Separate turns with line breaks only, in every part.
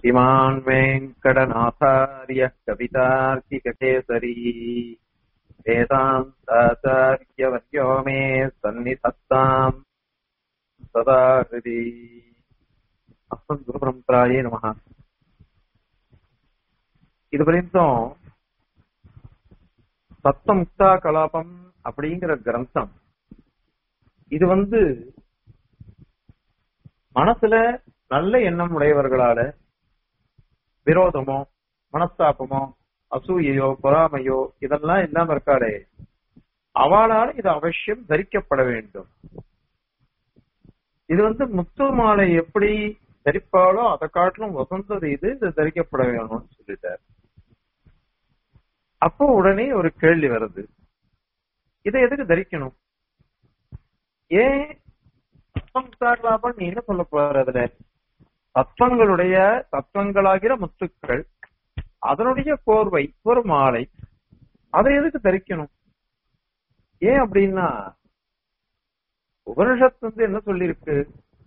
इमान् वेङ्कटनाथार्यः कवितार्किककेसरी वेदान्ताचार्यवर्यो मे सन्निधत्ताम् सदा हृदि अस्मद्गुरुपरम्परायै नमः இது வரைக்கும் சத்தமுக்தா கலாபம் அப்படிங்கிற கிரந்தம் இது வந்து மனசுல நல்ல எண்ணம் உடையவர்களால விரோதமோ மனஸ்தாபமோ அசூயையோ பொறாமையோ இதெல்லாம் இல்லாம இருக்காளே அவளால் இது அவசியம் தரிக்கப்பட வேண்டும் இது வந்து முத்து மாலை எப்படி தரிப்பாலோ அதை காட்டிலும் வசந்தது இது இது தரிக்கப்பட வேணும்னு சொல்லிட்டார் அப்போ உடனே ஒரு கேள்வி வருது இதை எதுக்கு தரிக்கணும் ஏன் தத்துவம் நீ என்ன சொல்ல போற அதுல தத்துவங்களுடைய தத்துவங்களாகிற முத்துக்கள் அதனுடைய கோர்வை ஒரு மாலை அதை எதுக்கு தரிக்கணும் ஏன் அப்படின்னா உபனிஷத்து வந்து என்ன சொல்லியிருக்கு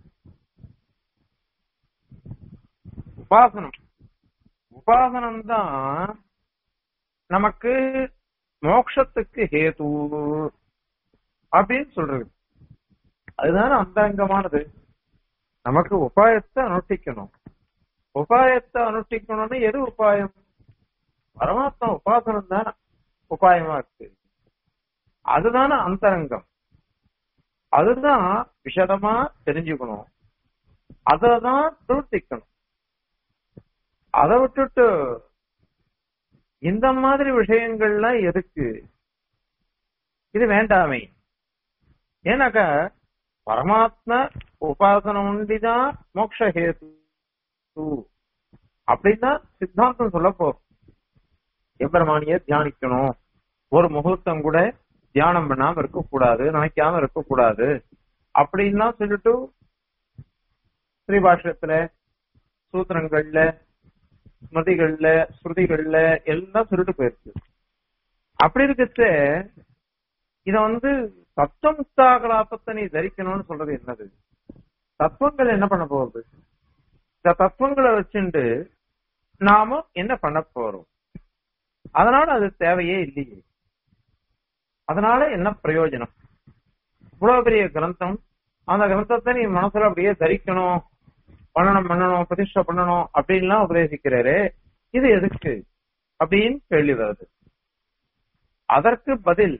உபாசனம் உபாசனம் தான் நமக்கு மோட்சத்துக்கு ஹேது அப்படின்னு சொல்றது அதுதானே அந்தரங்கமானது நமக்கு உபாயத்தை அனுஷ்டிக்கணும் உபாயத்தை அனுஷ்டிக்கணும்னு எது உபாயம் பரமாத்மா உபாசனம் தானே உபாயமா இருக்கு அதுதானே அந்தரங்கம் அதுதான் விஷதமா தெரிஞ்சுக்கணும் அததான் திருத்திக்கணும் அதை விட்டுட்டு இந்த மாதிரி விஷயங்கள்லாம் எதுக்கு இது வேண்டாமே ஏன்னாக்கா பரமாத்ம உபாசனம் உண்டிதான் மோக்ஷஹேது அப்படின்னா சித்தாந்தம் சொல்ல போறோம் எம்பெருமானிய தியானிக்கணும் ஒரு முகூர்த்தம் கூட தியானம் பண்ணாம இருக்கக்கூடாது நினைக்காம இருக்கக்கூடாது அப்படின்லாம் சொல்லிட்டு ஸ்ரீபாஷ்யத்துல சூத்திரங்கள்ல ஸ்மிருதிகள்ல ஸ்ருதிகள்ல எல்லாம் சொல்லிட்டு போயிருக்கு அப்படி இருக்கச்ச இத வந்து தத்துவமுக்தாகலாபத்தை நீ தரிக்கணும்னு சொல்றது என்னது தத்துவங்கள் என்ன பண்ண போகுது இந்த தத்துவங்களை வச்சுட்டு நாம என்ன பண்ண போறோம் அதனால அது தேவையே இல்லையே அதனால என்ன பிரயோஜனம் இவ்வளவு பெரிய கிரந்தம் அந்த கிரந்தத்தை நீ மனசுல அப்படியே தரிக்கணும் பண்ணணும் பண்ணணும் பிரதிஷ்டை பண்ணணும் அப்படின்லாம் உபதேசிக்கிறாரு இது எதுக்கு அப்படின்னு கேள்வி வருது அதற்கு பதில்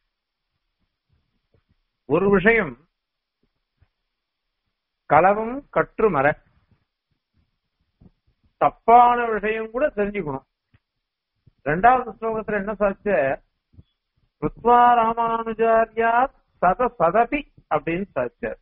ஒரு விஷயம் களவும் கற்று மர தப்பான விஷயம் கூட தெரிஞ்சுக்கணும் ரெண்டாவது ஸ்லோகத்துல என்ன சாச்ச ருத்வா ராமானுஜாரியா சத சதபி அப்படின்னு சாச்சார்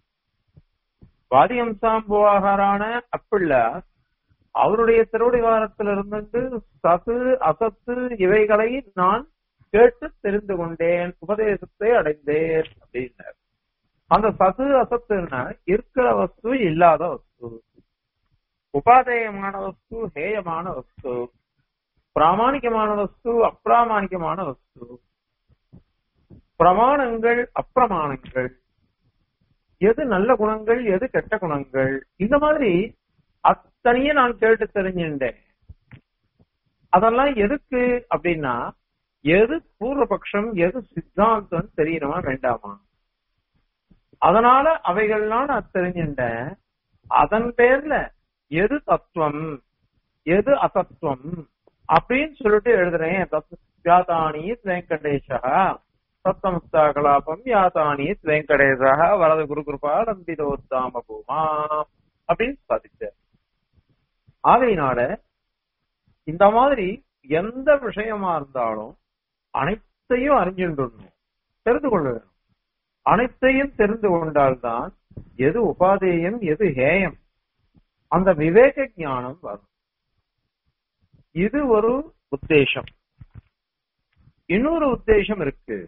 வாதியம்சாம்புவாகாரான அப்பிள்ள அவருடைய திருவடிவாரத்தில் இருந்து சது அசத்து இவைகளை நான் கேட்டு தெரிந்து கொண்டேன் உபதேசத்தை அடைந்தேன் அப்படின்னார் அந்த சது அசத்துன்னா இருக்கிற வஸ்து இல்லாத வஸ்து உபாதேயமான வஸ்து ஹேயமான வஸ்து பிராமணிகமான வஸ்து அப்பிராமணிகமான வஸ்து பிரமாணங்கள் அப்பிரமாணங்கள் எது நல்ல குணங்கள் எது கெட்ட குணங்கள் இந்த மாதிரி அத்தனையும் நான் கேட்டு தெரிஞ்சுட்டேன் அதெல்லாம் எதுக்கு அப்படின்னா எது பூர்வபக்ஷம் எது சித்தாந்தம் தெரியணுமா வேண்டாமா அதனால அவைகள்லாம் நான் தெரிஞ்சுட்டேன் அதன் பேர்ல எது தத்துவம் எது அசத்துவம் அப்படின்னு சொல்லிட்டு எழுதுறேன் யாத்தானி வெங்கடேஷா சத்தமுக்தா கலாபம் யாத்தானி வெங்கடேஷா வரது குரு கிருபா நம்பிதோத்தாம பூமா அப்படின்னு சாதிச்சார் ஆகையினால இந்த மாதிரி எந்த விஷயமா இருந்தாலும் அனைத்தையும் அறிஞ்சுடணும் தெரிந்து கொள்ள வேணும் அனைத்தையும் தெரிந்து கொண்டால்தான் எது உபாதேயம் எது ஹேயம் அந்த விவேக ஞானம் வரும் இது ஒரு உத்தேசம் இன்னொரு உத்தேசம் இருக்கு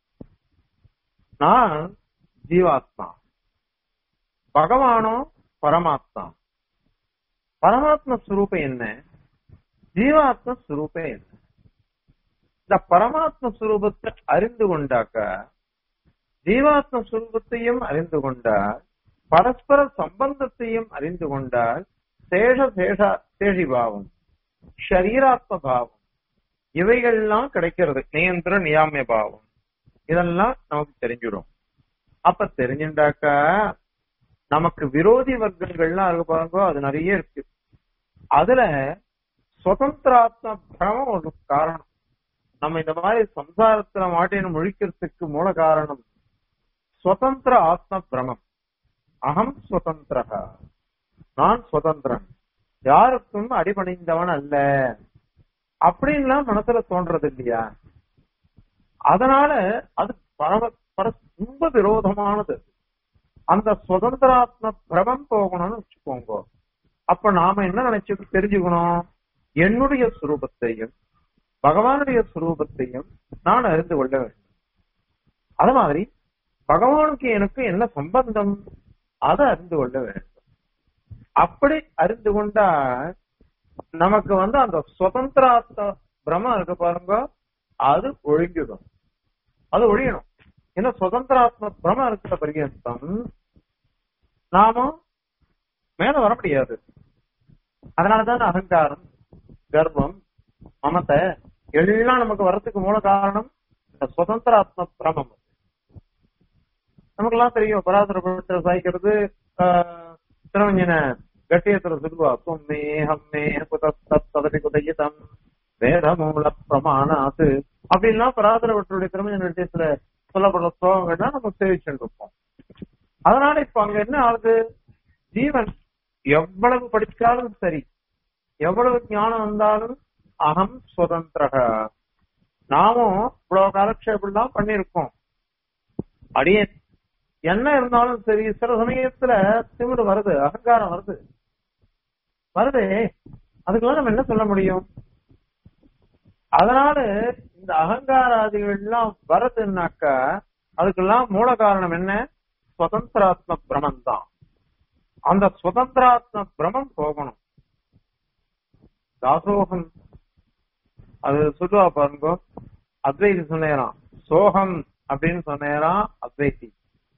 நான் ஜீவாத்மா பகவானோ பரமாத்மா பரமாத்ம ஸ்வரூபம் என்ன ஜீவாத்ம ஸ்வரூபம் என்ன இந்த பரமாத்ம ஸ்வரூபத்தை அறிந்து கொண்டாக்க ஜீவாத்ம சுரூபத்தையும் அறிந்து கொண்டால் பரஸ்பர சம்பந்தத்தையும் அறிந்து கொண்டால் சேஷ சேஷ சேஷி பாவம் ஷரீராத்ம பாவம் இவைகள்லாம் கிடைக்கிறது நியந்திர நியாமிய பாவம் இதெல்லாம் நமக்கு தெரிஞ்சிடும் அப்ப தெரிஞ்சுட்டாக்கா நமக்கு விரோதி வர்க்கங்கள்லாம் இருக்கு பாருங்க அது நிறைய இருக்கு அதுல சுதந்திராத்ம பிரமம் ஒரு காரணம் நம்ம இந்த மாதிரி சம்சாரத்துல மாட்டின முழிக்கிறதுக்கு மூல காரணம் சுதந்திர ஆத்ம பிரமம் அகம் சுதந்திரா நான் சுதந்திரன் யாருக்கும் அடிபணிந்தவன் அல்ல அப்படின்லாம் மனசுல தோன்றது இல்லையா அதனால அது பரவ பர ரொம்ப விரோதமானது அந்த சுதந்திராத்ம பிரமம் போகணும்னு வச்சுக்கோங்க அப்ப நாம என்ன நினைச்சு தெரிஞ்சுக்கணும் என்னுடைய சுரூபத்தையும் பகவானுடைய சுரூபத்தையும் நான் அறிந்து கொள்ள வேண்டும் அது மாதிரி பகவானுக்கு எனக்கு என்ன சம்பந்தம் அதை அறிந்து கொள்ள வேண்டும் அப்படி அறிந்து கொண்டா நமக்கு வந்து அந்த சுதந்திராத்ம பிரமம் இருக்கு பாருங்க அது ஒழுங்கிடும் அது ஒழியணும் ஏன்னா சுதந்திராத்ம பிரமம் இருக்கிற பரியந்தம் நாம மேல வர முடியாது அதனாலதான் அகங்காரம் கர்வம் மமத்தை எல்லாம் நமக்கு வர்றதுக்கு மூல காரணம் இந்த சுதந்திராத்ம பிரமம் நமக்கெல்லாம் தெரியும் பராசர சாய்க்கிறது திருவஞ்சன கட்டியத்துல சொல்லுவா தும்மே ஹம்மே குதப்பி குதையிதம் வேத மூல பிரமாணாத்து அப்படின்லாம் பராசரவற்றுடைய திருமஞ்சன விஷயத்துல சொல்லப்படுற ஸ்லோகங்கள்லாம் நம்ம சேவிச்சுட்டு இருப்போம் அதனால இப்ப அங்க என்ன ஆகுது ஜீவன் எவ்வளவு படிச்சாலும் சரி எவ்வளவு ஞானம் வந்தாலும் அகம் சுதந்திரக நாமும் இவ்வளவு காலக்ஷேபம் பண்ணிருக்கோம் அடியே என்ன இருந்தாலும் சரி சில சமயத்துல திமிரு வருது அகங்காரம் வருது வருது அதுக்கெல்லாம் நம்ம என்ன சொல்ல முடியும் அதனால இந்த அகங்காராதிகள் எல்லாம் வருதுன்னாக்கா அதுக்கெல்லாம் மூல காரணம் என்ன சுதந்திராத்ம பிரமம் தான் அந்த சுதந்திராத்ம பிரமம் போகணும் தாசோகம் அது சொல்லுவா பாருங்க அத்வைதி சொன்னேராம் சோகம் அப்படின்னு சொன்னேராம் அத்வைதி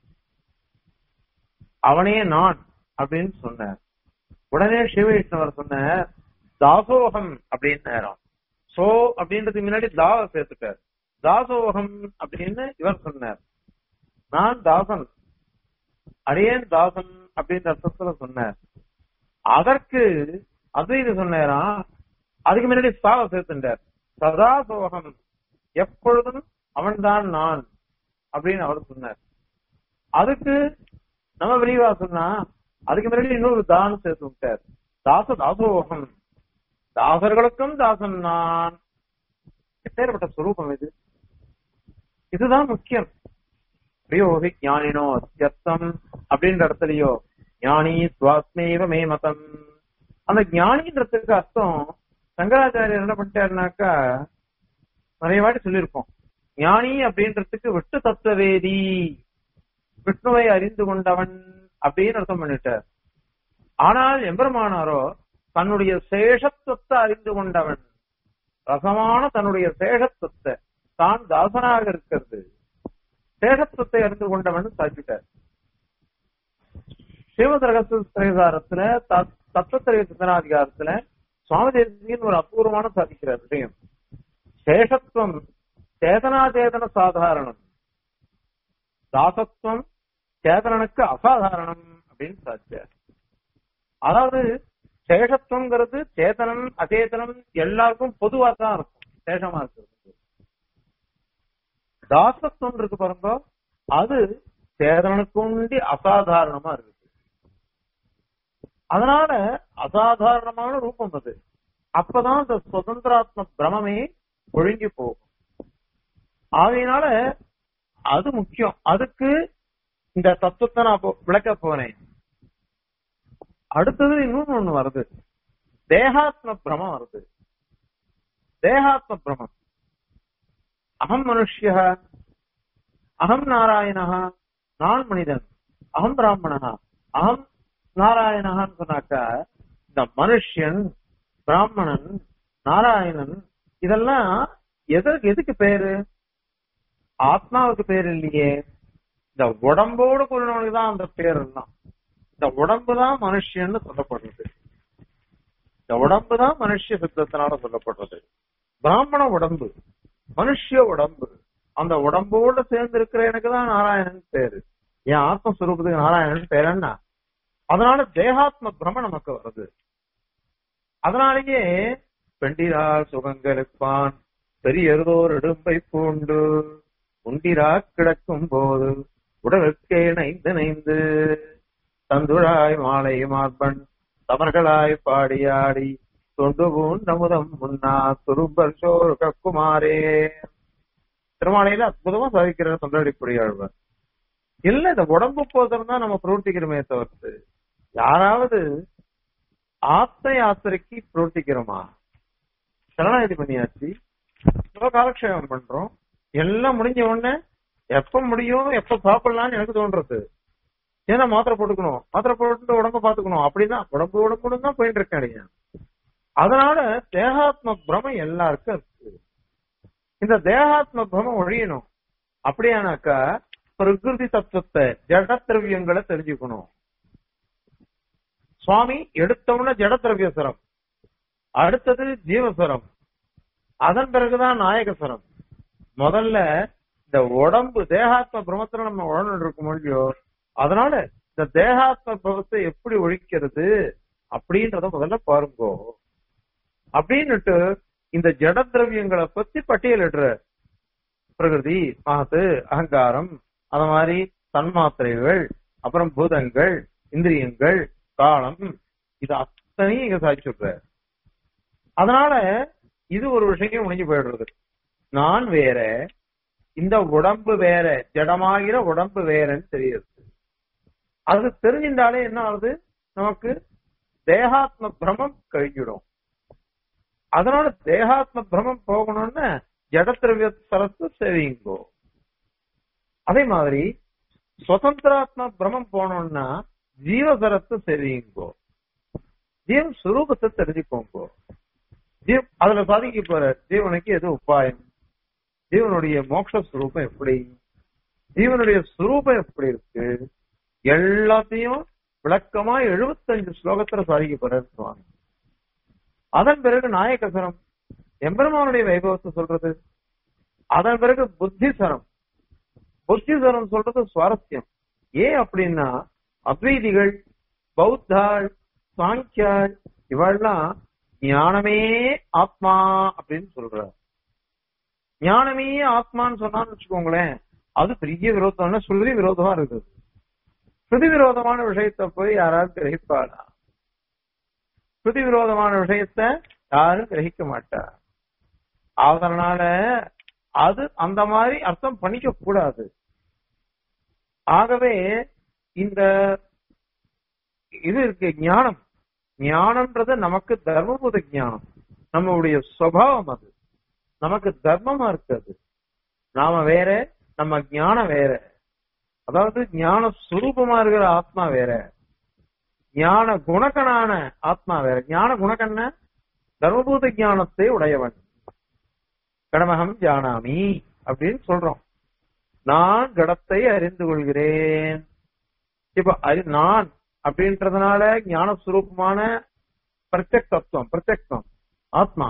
அவனே நான் அப்படின்னு சொன்னார் உடனே சிவவைஷ்ணவர் சொன்ன தாசோகம் அப்படின்னு நேரம் சோ அப்படின்றதுக்கு முன்னாடி தாவ சேர்த்துட்டார் தாசோகம் அப்படின்னு இவர் சொன்னார் நான் தாசன் அடியேன் தாசன் அப்படின்ற அர்த்தத்துல சொன்னார் அதற்கு அத்வைதி சொன்னாராம் அதுக்கு முன்னாடி சாவ சேர்த்துட்டார் சதா சோகம் எப்பொழுதும் அவன்தான் நான் அப்படின்னு அவர் சொன்னார் அதுக்கு நம்ம விரிவா சொன்னா அதுக்கு முன்னாடி இன்னொரு தான் சேர்த்து விட்டார் தாச தாசோகம் தாசர்களுக்கும் தாசன் நான் எப்பேற்பட்ட சுரூபம் இது இதுதான் முக்கியம் பிரியோகி ஞானினோ அத்தியர்த்தம் அப்படின்ற இடத்துலயோ ஞானி சுவாத்மேவ மே மதம் அந்த ஞானின்றதுக்கு அர்த்தம் சங்கராச்சாரியர் என்ன பண்ணிட்டாருனாக்கா நிறைய வாட்டி சொல்லியிருக்கோம் ஞானி அப்படின்றதுக்கு விட்டு தத்துவவேதி விஷ்ணுவை அறிந்து கொண்டவன் அப்படின்னு அர்த்தம் பண்ணிட்டார் ஆனால் எம்பெருமானாரோ தன்னுடைய சேஷத்துவத்தை அறிந்து கொண்டவன் ரசமான தன்னுடைய சேஷத்துவத்தை தான் தாசனாக இருக்கிறது சேஷத்துவத்தை அறிந்து கொண்டவன் சாப்பிட்டார் ஸ்ரீமத் ரகசியசாரத்துல தத்துவத்திரைய சிந்தனாதிகாரத்துல சுவாமி தேசியன் ஒரு அபூர்வமான சாதிக்கிறார் விஷயம் சேஷத்துவம் சேதனாச்சேதன சாதாரணம் தாசத்துவம் சேதனனுக்கு அசாதாரணம் அப்படின்னு சாதிச்சார் அதாவது சேஷத்துவங்கிறது சேதனம் அச்சேதனம் எல்லாருக்கும் பொதுவா தான் இருக்கும் சேஷமா இருக்கிறது தாசத்துவம் இருக்கு பாருங்க அது சேதனனுக்கு உண்டி அசாதாரணமா இருக்கு அதனால அசாதாரணமான ரூபம் அது அப்பதான் அந்த சுதந்திராத்ம பிரமமே ஒழுங்கி போகும் ஆகையினால அது முக்கியம் அதுக்கு இந்த தத்துவத்தை நான் விளக்க போனேன் அடுத்தது இன்னொன்னு ஒண்ணு வருது தேகாத்ம பிரமம் வருது தேகாத்ம பிரமம் அகம் மனுஷ்ய அகம் நாராயணா நான் மனிதன் அகம் பிராமணா அகம் நாராயணான்னு சொன்னாக்கா இந்த மனுஷன் பிராமணன் நாராயணன் இதெல்லாம் எதற்கு எதுக்கு பேரு ஆத்மாவுக்கு பேர் இல்லையே இந்த உடம்போடு கூடினவனுக்கு தான் அந்த பேர் எல்லாம் இந்த உடம்பு தான் மனுஷன்னு சொல்லப்படுறது இந்த உடம்பு தான் மனுஷ சித்தத்தினால சொல்லப்படுறது பிராமண உடம்பு மனுஷ உடம்பு அந்த உடம்போட சேர்ந்து இருக்கிற எனக்கு தான் நாராயணன் பேரு என் ஆத்மஸ்வரூபத்துக்கு நாராயணன் பேர் என்ன அதனால தேகாத்ம பிரம நமக்கு வருது அதனாலேயே பெண்டிரால் சுகங்களுப்பான் பெரியதோர் இடும்பை பூண்டு உண்டிரா கிடக்கும் போது உடலுக்கே நைந்து நைந்து தந்துழாய் மாலை மார்பன் தமர்களாய் பாடியாடி தொண்டு பூண்டமுதம் முன்னா துரும்பல் சோறு கக்குமாரே திருமாலையில அற்புதமா சாதிக்கிற தொண்டடிப்புரியாழ்வர் இல்ல இந்த உடம்பு போதும் தான் நம்ம பிரவர்த்திக்கிறோமே தவிர்த்து யாராவது ஆத்ம யாத்திரைக்கு பிரவர்த்திக்கிறோமா சரணாகதி பண்ணியாச்சு இப்போ காலக்ஷேபம் பண்றோம் எல்லாம் முடிஞ்ச உடனே எப்ப முடியும் எப்ப சாப்பிடலாம்னு எனக்கு தோன்றது ஏன்னா மாத்திரை போட்டுக்கணும் மாத்திரை போட்டு உடம்ப பாத்துக்கணும் அப்படிதான் உடம்பு உடம்பு தான் போயிட்டு இருக்கேன் இல்லையா அதனால தேகாத்ம பிரமம் எல்லாருக்கும் இருக்கு இந்த தேகாத்ம பிரமம் ஒழியணும் அப்படியானாக்கா பிரகிருதி தத்துவத்தை ஜட திரவியங்களை தெரிஞ்சுக்கணும் சுவாமி எடுத்தவுடனே ஜட திரவியசரம் அடுத்தது ஜீவசரம் அதன் பிறகுதான் நாயகசரம் முதல்ல இந்த உடம்பு தேகாத்ம பிரமத்துல நம்ம உடனே இருக்கும் இல்லையோ அதனால இந்த தேகாத்ம பிரமத்தை எப்படி ஒழிக்கிறது அப்படின்றத முதல்ல பாருங்கோ அப்படின்னுட்டு இந்த ஜட திரவியங்களை பத்தி பட்டியலிடுற பிரகிருதி மகத்து அகங்காரம் அத மாதிரி தன்மாத்திரைகள் அப்புறம் பூதங்கள் இந்திரியங்கள் காலம் இது அத்தனையும் இங்க சாதிச்சுடுற அதனால இது ஒரு விஷயம் முடிஞ்சு போயிடுறது நான் வேற இந்த உடம்பு வேற ஜடமாகிற உடம்பு வேறன்னு தெரியுது அது தெரிஞ்சிருந்தாலே என்ன ஆகுது நமக்கு தேகாத்ம பிரமம் கழிஞ்சிடும் அதனால தேகாத்ம பிரமம் போகணும்னு ஜடத்திரவிய சரத்து செய்வீங்கோ அதே மாதிரி சுதந்திராத்ம பிரமம் போனோம்னா ஜீவசரத்து செய்வீங்கோ ஜீவ சுரூபத்தை தெரிஞ்சுக்கோங்கோ ஜீவ் அதுல சாதிக்க போற ஜீவனுக்கு எது உபாயம் ஜீவனுடைய மோட்ச சுரூபம் எப்படி ஜீவனுடைய சுரூபம் எப்படி இருக்கு எல்லாத்தையும் விளக்கமா எழுபத்தஞ்சு ஸ்லோகத்துல சாதிக்க போறாரு சுவாமி அதன் பிறகு நாயகசரம் எம்பெருமானுடைய வைபவத்தை சொல்றது அதன் பிறகு புத்திசரம் புத்திசரம் சொல்றது சுவாரஸ்யம் ஏன் அப்படின்னா அத்வைதிகள் பௌத்தாள் சாங்கியாள் இவெல்லாம் ஞானமே ஆத்மா அப்படின்னு சொல்றார் ஞானமே ஆத்மான்னு சொன்னான்னு வச்சுக்கோங்களேன் அது பெரிய விரோதம்னா ஸ்ருதி விரோதமா இருக்குது ஸ்ருதி விரோதமான விஷயத்த போய் யாராவது கிரகிப்பாளா ஸ்ருதி விரோதமான விஷயத்த யாரும் கிரகிக்க மாட்டா அதனால அது அந்த மாதிரி அர்த்தம் பண்ணிக்க கூடாது ஆகவே இந்த இது இருக்கு ஞானம் ஞானம்ன்றது நமக்கு தர்மபூத ஞானம் நம்மளுடைய சுவாவம் அது நமக்கு தர்மமா இருக்குது நாம வேற நம்ம ஞானம் வேற அதாவது ஞான சுரூபமா இருக்கிற ஆத்மா வேற ஞான குணகனான ஆத்மா வேற ஞான குணகண்ண தர்மபூத ஞானத்தை உடையவன் கடமகம் ஜானாமி அப்படின்னு சொல்றோம் நான் கடத்தை அறிந்து கொள்கிறேன் இப்ப அறி- நான் அப்படின்றதுனால ஞான சுரூபமான பிரத்யக் தத்துவம் பிரத்யக்தம் ஆத்மா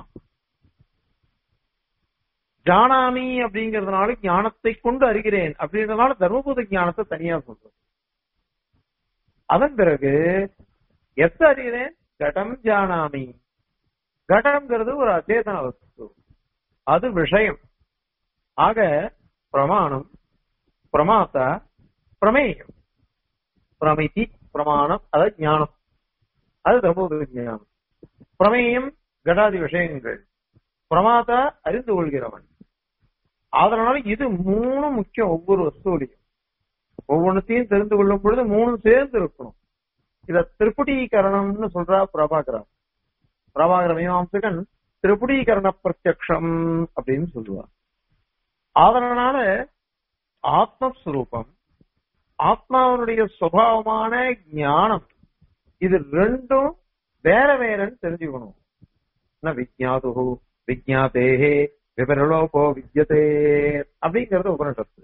ஜானாமி அப்படிங்கறதுனால ஞானத்தை கொண்டு அறிகிறேன் அப்படின்றதுனால தர்மபூத ஞானத்தை தனியா சொல்றோம் அதன் பிறகு எத்த அறிகிறேன் கடம் ஜானாமி கடம்ங்கிறது ஒரு அச்சேதன வஸ்து அது விஷயம் ஆக பிரமாணம் பிரமாத்தா பிரமேயம் பிரமிதி பிரமாணம் அது ஞானம் அது தர்மபூத ஞானம் பிரமேயம் கடாதி விஷயங்கள் பிரமாதா அறிந்து கொள்கிறவன் அதனால இது மூணு முக்கியம் ஒவ்வொரு வஸ்துவிலையும் ஒவ்வொன்றத்தையும் தெரிந்து கொள்ளும் பொழுது மூணு சேர்ந்து இருக்கணும் இத திரிபுடீகரணம்னு சொல்றா பிரபாகரன் பிரபாகர மீமாம்சகன் திரிபுடீகரண பிரத்யக்ஷம் அப்படின்னு சொல்லுவார் அதனால ஆத்மஸ்வரூபம் ஆத்மாவனுடைய சுபாவமான ஞானம் இது ரெண்டும் வேற வேறன்னு தெரிஞ்சுக்கணும் ந விஜாது விஜாதேஹே விபரலோபோ வித்யதே அப்படிங்கிறது உபனிஷத்து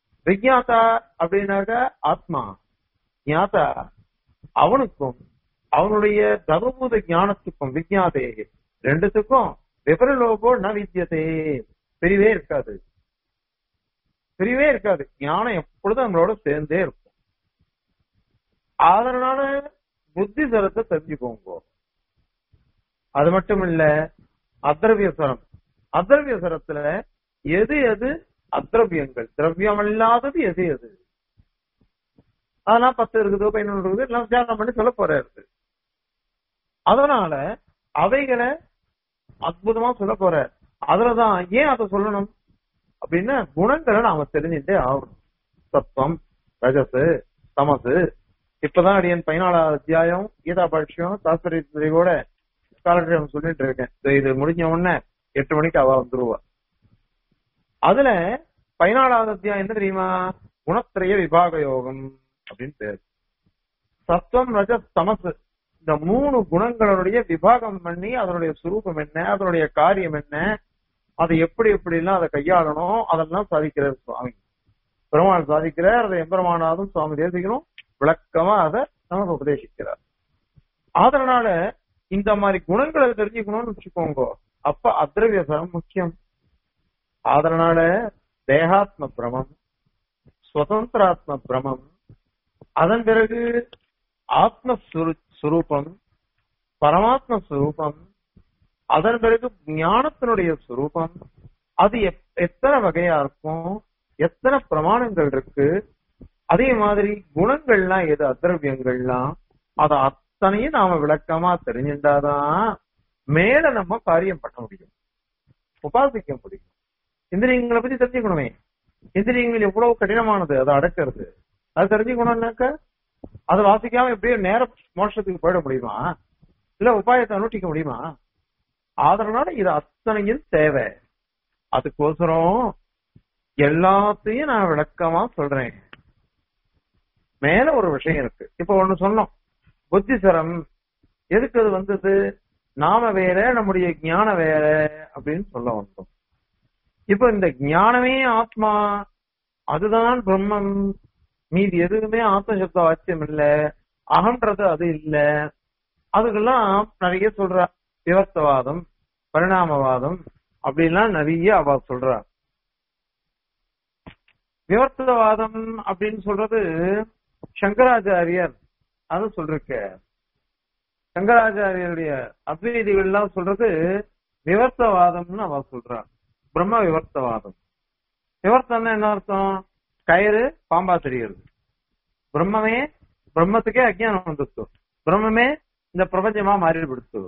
விஜாதா அப்படின்னாக்க ஆத்மா ஞாதா அவனுக்கும் அவனுடைய தவபூத ஞானத்துக்கும் விஜயாதே ரெண்டுத்துக்கும் விபரலோகோ ந வித்தியதே பிரிவே இருக்காது பிரிவே இருக்காது ஞானம் எப்பொழுதும் நம்மளோட சேர்ந்தே இருக்கும் அதனால புத்தி சரத்தை தெரிஞ்சுக்கோங்க அது மட்டும் இல்ல அத்ரவியசரம் அத்ரவியசரத்துல எது எது அத்ரவியங்கள் திரவியம் இல்லாதது எது எது அதெல்லாம் பத்து இருக்குது பதினொன்று இருக்குது எல்லாம் தியானம் பண்ணி சொல்ல போறாரு அதனால அவைகளை அற்புதமா சொல்ல போற அதுலதான் ஏன் அதை சொல்லணும் அப்படின்னா குணங்களை நாம தெரிஞ்சுட்டே ஆகணும் சத்வம் ரஜசு தமசு இப்பதான் அடியன் பதினாலாவது அத்தியாயம் கீதா பாஷ்யம் சாஸ்திரியோட காலட்சேபம் சொல்லிட்டு இருக்கேன் இது- இது முடிஞ்ச உடனே எட்டு மணிக்கு அவ வந்துருவா அதுல பதினாலாவது அத்தியாயம் என்ன தெரியுமா குணத்திரைய விபாக யோகம் அப்படின்னு பேரு சத்வம் ரஜஸ் தமசு இந்த மூணு குணங்களுடைய விபாகம் பண்ணி அதனுடைய சுரூபம் என்ன அதனுடைய காரியம் என்ன அதை எப்படி எப்படி எல்லாம் அதை கையாளணும் அதெல்லாம் சாதிக்கிறார் சுவாமி பெருமாள் சாதிக்கிறார் அதை எம்பெருமானாதும் சுவாமி தேசிக்கணும் விளக்கமா அதை நமக்கு உபதேசிக்கிறார் அதனால இந்த மாதிரி குணங்களை தெரிஞ்சுக்கணும்னு வச்சுக்கோங்க அப்ப அத்ரவியசரம் முக்கியம் அதனால தேகாத்ம பிரமம் சுதந்திராத்ம பிரமம் அதன் பிறகு ஆத்ம சுரு- சுரூபம் பரமாத்ம சுரூபம் அதன் பிறகு ஞானத்தினுடைய சுரூபம் அது எப்- எத்தனை வகையா இருக்கும் எத்தனை பிரமாணங்கள் இருக்கு அதே மாதிரி குணங்கள்லாம் எது அத்திரவியங்கள்லாம் அத அத்தனையும் நாம விளக்கமா தெரிஞ்சுட்டாதான் மேல நம்ம காரியம் பண்ண முடியும் உபாசிக்க முடியும் இந்திரியங்களை பத்தி தெரிஞ்சுக்கணுமே இந்திரியங்கள் எவ்வளவு கடினமானது அதை அடக்கிறது அது தெரிஞ்சுக்கணும்னாக்க அதை வாசிக்காம எப்படியோ நேர மோட்சத்துக்கு போயிட முடியுமா இல்ல உபாயத்தை அனுஷ்டிக்க முடியுமா அதனால இது அத்தனையும் தேவை அதுக்கோசரம் எல்லாத்தையும் நான் விளக்கமா சொல்றேன் மேல ஒரு விஷயம் இருக்கு இப்ப ஒண்ணு சொன்னோம் புத்திசரம் எதுக்கு அது வந்தது நாம வேற நம்முடைய ஞான வேற அப்படின்னு சொல்ல வந்தோம் இப்ப இந்த ஞானமே ஆத்மா அதுதான் பிரம்மம் மீதி எதுவுமே ஆத்ம சப்த வாக்கியம் இல்ல அகன்றது அது இல்ல அதுக்கெல்லாம் நிறைய சொல்றா விவஸ்தவாதம் பரிணாமவாதம் அப்படின்லாம் நிறைய அவ சொல்றா விவர்த்தவாதம் அப்படின்னு சொல்றது சங்கராச்சாரியர் அது சொல்லிருக்க சங்கராச்சாரியருடைய அத்வைதிகள் எல்லாம் சொல்றது விவர்த்தவாதம்னு அவ சொல்றா பிரம்ம விவர்த்தவாதம் விவர்த்தம்னா என்ன அர்த்தம் கயிறு பாம்பா தெரியுது பிரம்மமே பிரம்மத்துக்கே அஜ்ஞானம் வந்துச்சு பிரம்மமே இந்த பிரபஞ்சமா மாறி விடுத்து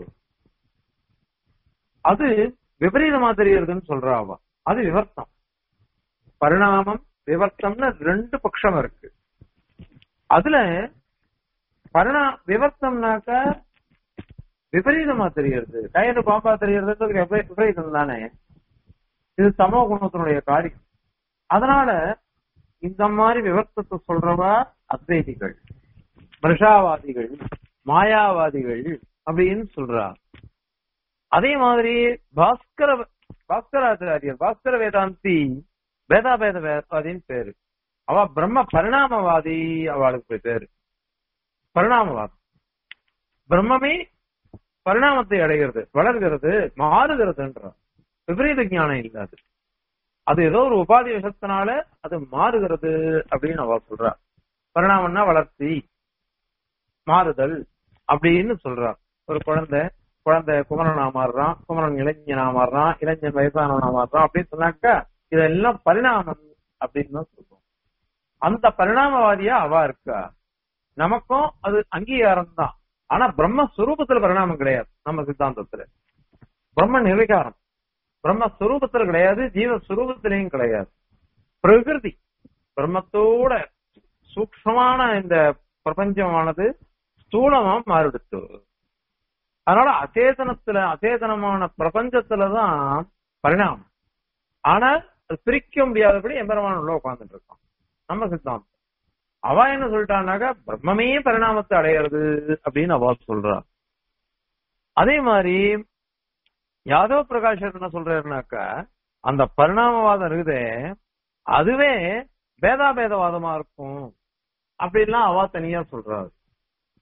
அது விபரீதமா தெரியறதுன்னு சொல்றா அவ அது விவர்த்தம் பரிணாமம் விவர்த்தம்னு ரெண்டு பட்சம் இருக்கு அதுல பரிணா விவர்த்தம்னாக்க விபரீதமா தெரியறது கயிறு பாம்பா தெரியறது விபரீதம் தானே இது சமோ குணத்தினுடைய காரியம் அதனால இந்த மாதிரி விவர்த்தத்தை சொல்றவா அத்வைதிகள் பிரஷாவாதிகள் மாயாவாதிகள் அப்படின்னு சொல்றா அதே மாதிரி பாஸ்கர பாஸ்கராச்சாரியர் பாஸ்கர வேதாந்தி வேதாபேத வேதாதின்னு பேரு அவ பிரம்ம பரிணாமவாதி அவளுக்கு பேரு பரிணாமவாதம் பிரம்மமே பரிணாமத்தை அடைகிறது வளர்கிறது மாறுகிறதுன்ற விபரீத ஞானம் இல்லாது அது ஏதோ ஒரு உபாதி விஷத்தினால அது மாறுகிறது அப்படின்னு அவ சொல்றா பரிணாமம்னா வளர்ச்சி மாறுதல் அப்படின்னு சொல்றா ஒரு குழந்தை குழந்தை குமரனா மாறுறான் குமரன் இளைஞனா மாறுறான் இளைஞன் வயசானவனா மாறுறான் அப்படின்னு சொன்னாக்கா இதெல்லாம் பரிணாமம் அப்படின்னு தான் சொல்றோம் அந்த பரிணாமவாதியா அவ இருக்கா நமக்கும் அது அங்கீகாரம் தான் ஆனா பிரம்மஸ்வரூபத்துல பரிணாமம் கிடையாது நம்ம சித்தாந்தத்துல பிரம்ம நிர்விகாரம் பிரம்மஸ்வரூபத்துல கிடையாது ஜீவஸ்வரூபத்திலையும் கிடையாது பிரகிருதி பிரம்மத்தோட சூக்ஷமான இந்த பிரபஞ்சமானது ஸ்தூலமா மாறிடுத்து அதனால அச்சேதனத்துல அச்சேதனமான பிரபஞ்சத்துலதான் பரிணாமம் ஆனா அது பிரிக்க முடியாதபடி எம்பெருமான் உள்ள உட்கார்ந்துட்டு இருக்கான் நம்ம சித்தாந்தம் அவ என்ன சொல்லிட்டான்னாக்கா பிரம்மமே பரிணாமத்தை அடையிறது அப்படின்னு அவ சொல்றா அதே மாதிரி யாதவ பிரகாஷர் என்ன சொல்றாருனாக்கா அந்த பரிணாமவாதம் இருக்குதே அதுவே பேதாபேதவாதமா இருக்கும் அப்படின்லாம் அவ தனியா சொல்றாரு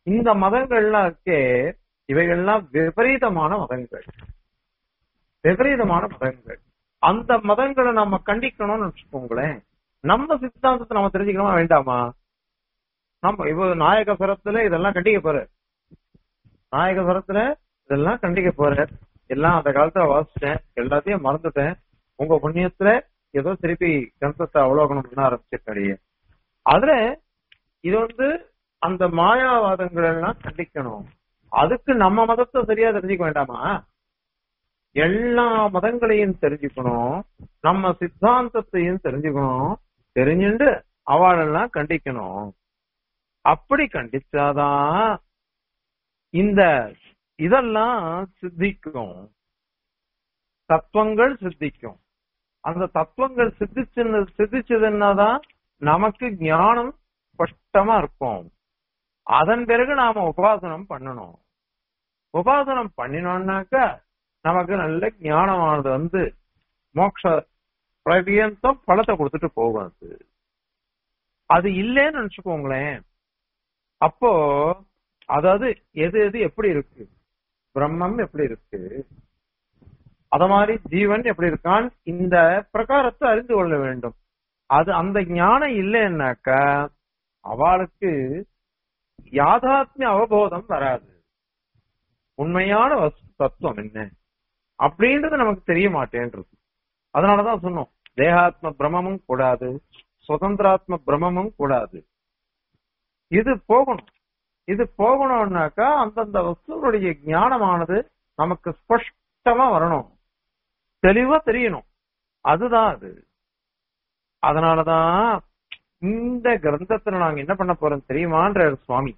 இந்த மதங்கள்லாம் இருக்கே இவைகள்லாம் விபரீதமான மதங்கள் விபரீதமான மதங்கள் அந்த மதங்களை நம்ம கண்டிக்கணும்னு வச்சுக்கோங்களேன் நம்ம சித்தாந்தத்தை நம்ம தெரிஞ்சுக்கணுமா வேண்டாமா நம்ம இப்போ நாயக சுரத்துல இதெல்லாம் கண்டிக்க போற நாயக சுரத்துல இதெல்லாம் கண்டிக்க போற எல்லாம் அந்த காலத்துல வாசிச்சேன் எல்லாத்தையும் மறந்துட்டேன் உங்க புண்ணியத்துல ஏதோ திருப்பி கிரந்தத்தை அவலோகனம் பண்ண ஆரம்பிச்சிருக்கேன் அதுல இது வந்து அந்த மாயாவாதங்கள் எல்லாம் கண்டிக்கணும் அதுக்கு நம்ம மதத்தை சரியா தெரிஞ்சுக்க வேண்டாமா எல்லா மதங்களையும் தெரிஞ்சுக்கணும் நம்ம சித்தாந்தத்தையும் தெரிஞ்சுக்கணும் தெரிஞ்சுட்டு அவளெல்லாம் கண்டிக்கணும் அப்படி கண்டிச்சாதான் இந்த இதெல்லாம் சித்திக்கும் தத்துவங்கள் சித்திக்கும் அந்த தத்துவங்கள் சித்திச்சு சித்திச்சதுன்னாதான் நமக்கு ஞானம் ஸ்பஷ்டமா இருக்கும் அதன் பிறகு நாம உபாசனம் பண்ணணும் உபாசனம் பண்ணினோம்னாக்க நமக்கு நல்ல ஞானமானது வந்து மோட்ச பிரவியந்தம் பழத்தை கொடுத்துட்டு போகும் அது அது இல்லைன்னு நினைச்சுக்கோங்களேன் அப்போ அதாவது எது எது எப்படி இருக்கு பிரம்மம் எப்படி இருக்கு அத மாதிரி ஜீவன் எப்படி இருக்கான் இந்த பிரகாரத்தை அறிந்து கொள்ள வேண்டும் அது அந்த ஞானம் இல்லைன்னாக்க அவளுக்கு யாதாத்மிய அவபோதம் வராது உண்மையான வஸ்து தத்துவம் என்ன அப்படின்றது நமக்கு தெரிய மாட்டேன்றது அதனாலதான் சொன்னோம் தேகாத்ம பிரமமும் கூடாது சுதந்திராத்ம பிரமமும் கூடாது இது போகணும் இது போகணும்னாக்கா அந்தந்த வஸ்துவனுடைய ஞானமானது நமக்கு ஸ்பஷ்டமா வரணும் தெளிவா தெரியணும் அதுதான் அது அதனாலதான் இந்த கிரந்தத்துல நாங்க என்ன பண்ண போறோம் தெரியுமான்ற சுவாமி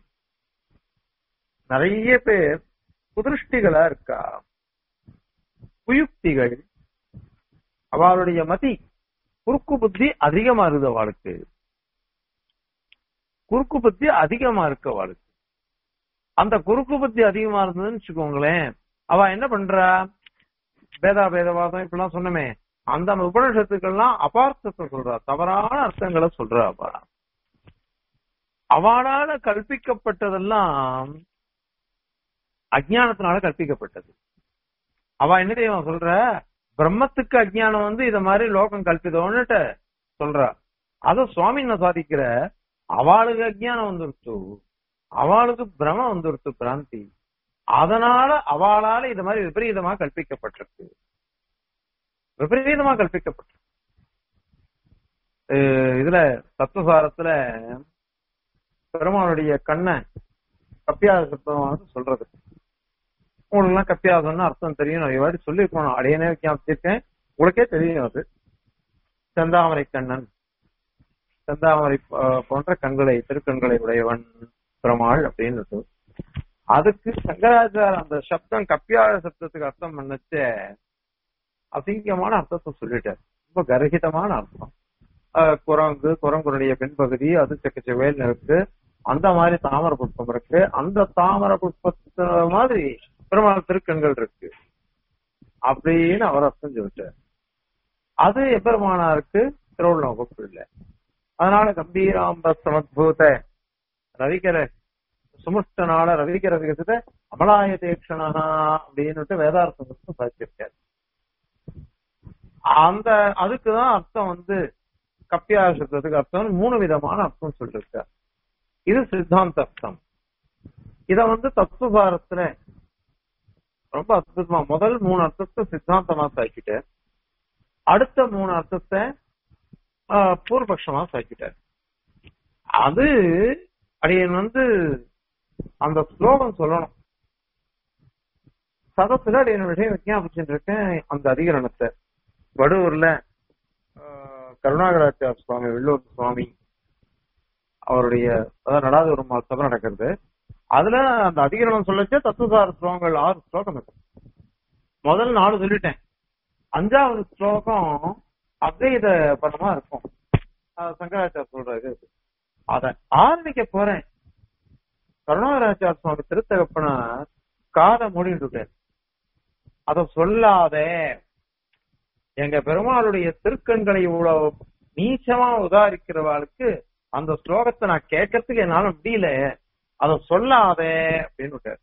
நிறைய பேர் குதிருஷ்டிகளா இருக்கா குயுக்திகள் அவளுடைய மதி குறுக்கு புத்தி அதிகமா இருக்குது அவளுக்கு குறுக்கு புத்தி அதிகமா இருக்கு அவளுக்கு அந்த குறுக்கு புத்தி அதிகமா இருந்ததுன்னு வச்சுக்கோங்களேன் அவ என்ன பண்றா பேதா பேதவாதம் இப்படிலாம் சொன்னமே அந்த உபநிஷத்துக்கள்லாம் அபார்த்தத்தை சொல்றா தவறான அர்த்தங்களை சொல்றா அவ அவளால கல்பிக்கப்பட்டதெல்லாம் அஜானத்தினால கற்பிக்கப்பட்டது அவ என்ன தெரியுமா சொல்ற பிரம்மத்துக்கு அஜ்ஞானம் வந்து இத மாதிரி லோகம் கல்பிதம்னுட்டு சொல்றா அத சுவாமி என்ன சாதிக்கிற அவளுக்கு அஜ்ஞானம் வந்துருச்சு அவளுக்கு பிரமம் வந்துருச்சு பிராந்தி அதனால அவளால இது மாதிரி விபரீதமா கல்பிக்கப்பட்டிருக்கு விபரீதமா கல்பிக்கப்பட்டிருக்கு அஹ் இதுல தத்துவசாரத்துல பெருமானுடைய கண்ணை கப்பியாசம் சொல்றது உங்களுக்கு எல்லாம் கப்பியாசம்னு அர்த்தம் தெரியும் நான் வாட்டி சொல்லியிருக்கணும் அடையனே ஞாபகிருக்கேன் உங்களுக்கே தெரியும் அது செந்தாமரை கண்ணன் செந்தாமரை அஹ், போன்ற கண்களை திருக்கண்களை உடையவன் பெருமாள் அப்படின்னு அதுக்கு சங்கராச்சார் அந்த சப்தம் கப்பியாத சப்தத்துக்கு அர்த்தம் பண்ணச்சே அசிங்கமான அர்த்தத்தை சொல்லிட்டார் ரொம்ப கர்ஹிதமான அர்த்தம் அஹ், குரங்கு குரங்குடைய பின்பகுதி அது செக்கச்செவேல் இருக்கு அந்த மாதிரி தாமரை புஷ்பம் இருக்கு அந்த தாமரை புஷ்பத்து மாதிரி பெருமாள் திருக்கண்கள் இருக்கு அப்படின்னு அவர் அர்த்தம் சொல்லிட்டார் அது எப்பெருமானாருக்கு திருவுள்ள வகுப்பு இல்லை அதனால கம்பீராம்ப சமத்பூத ரவிகர சுமுஷ்டனால ரவிகர விகசித அமலாய தேக்ஷணா அப்படின்னுட்டு வேதார்த்தம் சாதிச்சிருக்காரு அந்த அதுக்குதான் அர்த்தம் வந்து கப்பியாசத்துக்கு அர்த்தம் மூணு விதமான அர்த்தம் சொல்லிருக்கார் இது சித்தாந்த அர்த்தம் இத வந்து தத்துவசாரத்துல ரொம்ப அற்புதமா முதல் மூணு அர்த்தத்தை சித்தாந்தமா சாக்கிட்டார் அடுத்த மூணு அர்த்தத்தை ஆஹ், பூர்வபக்ஷமா சாக்கிட்டார் அது அடியன் வந்து அந்த ஸ்லோகம் சொல்லணும் சதத்துல அடியன் விஷயம் விஞ்ஞாபிச்சுட்டு இருக்கேன் அந்த அதிகரணத்தை வடூர்ல ஆஹ், கருணாகராச்சார் சுவாமி வெள்ளூர் சுவாமி அவருடைய அதாவது நடாத ஒரு சபை நடக்கிறது அதுல அந்த அதிகரணம் சொல்லச்சே தத்துவசார ஸ்லோகங்கள் ஆறு ஸ்லோகம் இருக்கு முதல் நாலு சொல்லிட்டேன் அஞ்சாவது ஸ்லோகம் அத்வைத பதமா இருக்கும் அது சங்கராச்சார் சொல்றது அத ஆரம்பிக்க போறேன் கருணாகராச்சார் சுவாமி திருத்தகப்பன காதை மூடிட்டு அத சொல்லாதே எங்க பெருமாளுடைய திருக்கண்களை இவ்வளவு நீச்சமா உதாரிக்கிறவாளுக்கு அந்த ஸ்லோகத்தை நான் கேட்கறதுக்கு என்னால முடியல அத சொல்லாத அப்படின்னு விட்டார்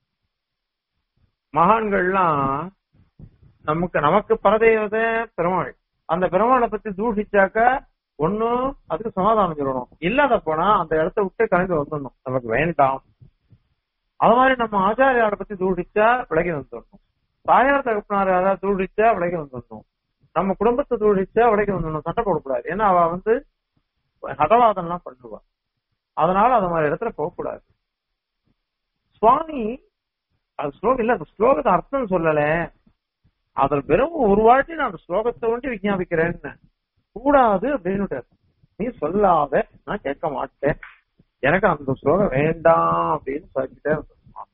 மகான்கள்லாம் நமக்கு நமக்கு பரதேவதை பெருமாள் அந்த பெருமாளை பத்தி தூஷிச்சாக்க ஒண்ணும் அதுக்கு சமாதானம் சொல்லணும் இல்லாத போனா அந்த இடத்த விட்டு கிளம்பி வந்துடணும் நமக்கு வேண்டாம் அது மாதிரி நம்ம ஆச்சாரியாரை பத்தி தூஷிச்சா விலகி வந்துடணும் தாயார் தகப்பனார் யாராவது தூஷிச்சா விலகி வந்துடணும் நம்ம குடும்பத்தை தூஷிச்சா விலகி வந்துடணும் சண்டை போடக்கூடாது ஏன்னா அவ வந்து ஹதவாதம் எல்லாம் பண்ணுவா அதனால அது மாதிரி இடத்துல போகக்கூடாது சுவாமி அது ஸ்லோகம் இல்ல அந்த ஸ்லோகத்தை அர்த்தம் சொல்லல அதில் வெறும் ஒரு வாட்டி நான் அந்த ஸ்லோகத்தை ஒண்டி விஞ்ஞாபிக்கிறேன்னு கூடாது அப்படின்னு நீ சொல்லாத நான் கேட்க மாட்டேன் எனக்கு அந்த ஸ்லோகம் வேண்டாம் அப்படின்னு சொல்லிக்கிட்டே இருந்தான்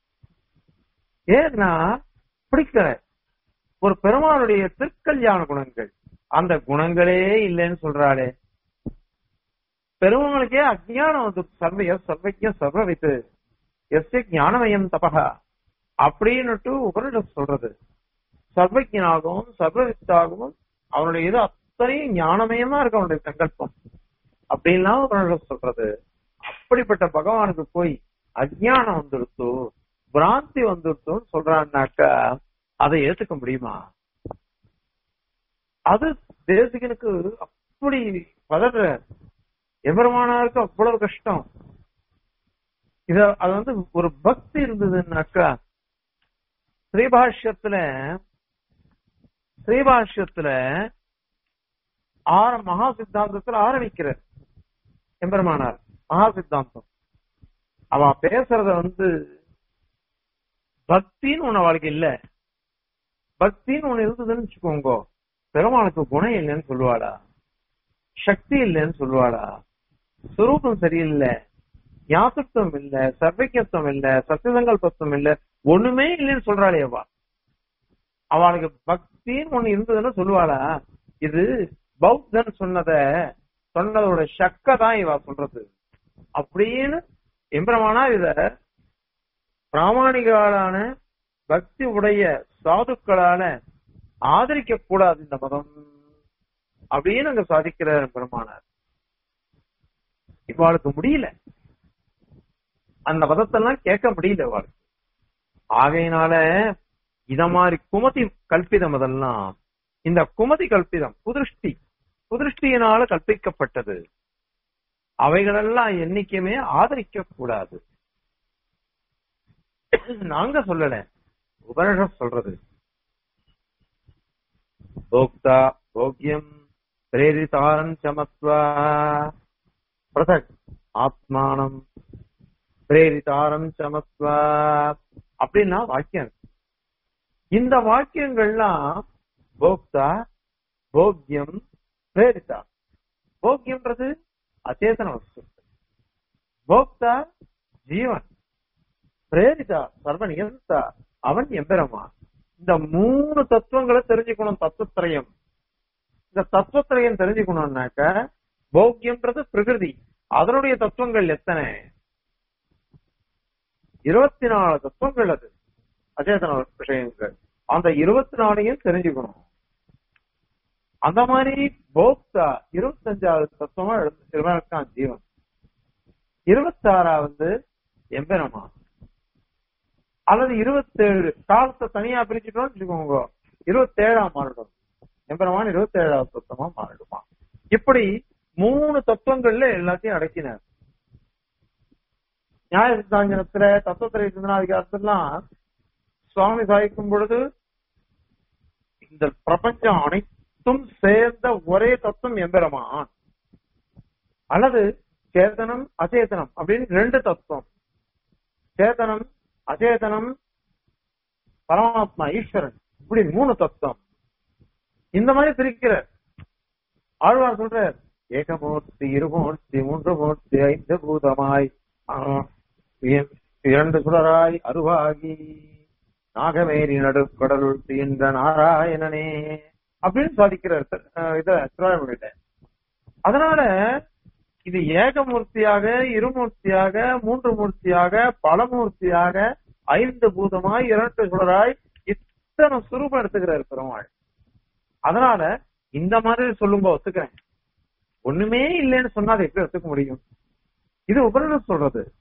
ஏன்னா பிடிக்கல ஒரு பெருமாளுடைய திருக்கல்யாண குணங்கள் அந்த குணங்களே இல்லைன்னு சொல்றாளே பெருமாளுக்கே அஜ்ஞானம் வந்து சர்வைய சர்வைக்கிய சர்வவித்து எஸ் ஞானமயம் தபகா அப்படின்னுட்டு உபனிஷத் சொல்றது சர்வஜனாகவும் சர்வவித்தாகவும் அவனுடைய இது அத்தனையும் ஞானமயமா இருக்கு அவனுடைய சங்கல்பம் அப்படின்லாம் உபனிஷத் சொல்றது அப்படிப்பட்ட பகவானுக்கு போய் அஜ்ஞானம் வந்துடுத்து பிராந்தி வந்துடுத்துன்னு சொல்றான்னாக்கா அதை ஏத்துக்க முடியுமா அது தேசிகனுக்கு அப்படி பதற எவருமானாருக்கு அவ்வளவு கஷ்டம் இத அது வந்து ஒரு பக்தி இருந்ததுன்னாக்கா ஸ்ரீபாஷ்யத்துல ஸ்ரீபாஷ்யத்துல ஆர மகா சித்தாந்தத்துல ஆரம்பிக்கிறார் எம்பெருமானார் மகா சித்தாந்தம் அவ பேசுறத வந்து பக்தின்னு ஒண்ணு அவளுக்கு இல்ல பக்தின்னு ஒண்ணு இருந்ததுன்னு வச்சுக்கோங்க பெருமாளுக்கு குணம் இல்லைன்னு சொல்லுவாளா சக்தி இல்லைன்னு சொல்லுவாளா சுரூபம் சரியில்லை ஞாபகத்துவம் இல்ல சர்வக்கியத்துவம் இல்ல சத்தியசங்கல்பத்துவம் இல்ல ஒண்ணுமே இல்லைன்னு சொல்றாளே அவா அவளுக்கு பக்தின்னு ஒண்ணு இருந்ததுன்னு சொல்லுவாளா இது பௌத்தன் சொன்னத சொன்னதோட சக்க தான் இவ சொல்றது அப்படின்னு எம்பிரமானா இத பிராமணிகளான பக்தி உடைய சாதுக்களால ஆதரிக்க கூடாது இந்த மதம் அப்படின்னு அங்க சாதிக்கிறார் பெருமானார் இவாளுக்கு முடியல அந்த மதத்தெல்லாம் கேட்க முடியல இவாளுக்கு ஆகையினால இத மாதிரி குமதி கல்பிதம் அதெல்லாம் இந்த குமதி கல்பிதம் புதிருஷ்டி புதிருஷ்டியினால கற்பிக்கப்பட்டது அவைகளெல்லாம் என்னைக்குமே ஆதரிக்க கூடாது நாங்க சொல்லல உபனிஷம் சொல்றது போக்தா போக்கியம் பிரேரிதாரன் சமத்வா பிரதக் ஆத்மானம் பிரேரிதாரம் சமத்வா அப்படின்னா வாக்கியம் இந்த வாக்கியங்கள்லாம் போக்தா போக்கியம் பிரேரிதா போக்கியம்ன்றது அச்சேதன வஸ்து போக்தா ஜீவன் பிரேரிதா சர்வ நிகழ்த்தா அவன் எம்பெருமா இந்த மூணு தத்துவங்களை தெரிஞ்சுக்கணும் தத்துவத்திரயம் இந்த தத்துவத்திரயம் தெரிஞ்சுக்கணும்னாக்க போக்கியம்ன்றது பிரகிருதி அதனுடைய தத்துவங்கள் எத்தனை இருபத்தி நாலு தத்துவங்கள் அது அச்சேதன விஷயங்கள் அந்த இருபத்தி நாலையும் தெரிஞ்சுக்கணும் அந்த மாதிரி போக்தா இருபத்தஞ்சாவது தத்துவமா இருக்கான் ஜீவன் இருபத்தி ஆறாவது எம்பெருமா அல்லது இருபத்தேழு காலத்தை தனியா பிரிச்சுட்டோம்னு வச்சுக்கோங்க இருபத்தேழாம் மாறிடும் எம்பெருமான் இருபத்தேழாவது தத்துவமா மாறிடுமா இப்படி மூணு தத்துவங்கள்ல எல்லாத்தையும் அடக்கினார் நியாய சித்தாஞ்சனத்துல தத்துவத்திரை சிந்தனாதிகாரத்திலாம் சுவாமி சாய்க்கும் பொழுது இந்த பிரபஞ்சம் அனைத்தும் சேர்ந்த ஒரே தத்துவம் எம்பெருமான் அல்லது சேதனம் அச்சேதனம் அப்படின்னு ரெண்டு தத்துவம் சேதனம் அச்சேதனம் பரமாத்மா ஈஸ்வரன் இப்படி மூணு தத்துவம் இந்த மாதிரி பிரிக்கிறார் ஆழ்வார் சொல்றார் ஏகமூர்த்தி இருமூர்த்தி மூன்று மூர்த்தி ஐந்து பூதமாய் இரண்டு சுடராய் அருவாகி நாகமேரி நடுக்கடலுள் தீன்ற நாராயணனே அப்படின்னு சாதிக்கிறார் இத திருவாரூரில அதனால இது ஏகமூர்த்தியாக இருமூர்த்தியாக மூன்று மூர்த்தியாக பலமூர்த்தியாக ஐந்து பூதமாய் இரண்டு சுடராய் இத்தனை சுரூபம் எடுத்துக்கிறார் பெருமாள் அதனால இந்த மாதிரி சொல்லுங்க ஒத்துக்கிறேன் ஒண்ணுமே இல்லைன்னு சொன்னா அதை எப்படி ஒத்துக்க முடியும் இது உபரிடம் சொல்றது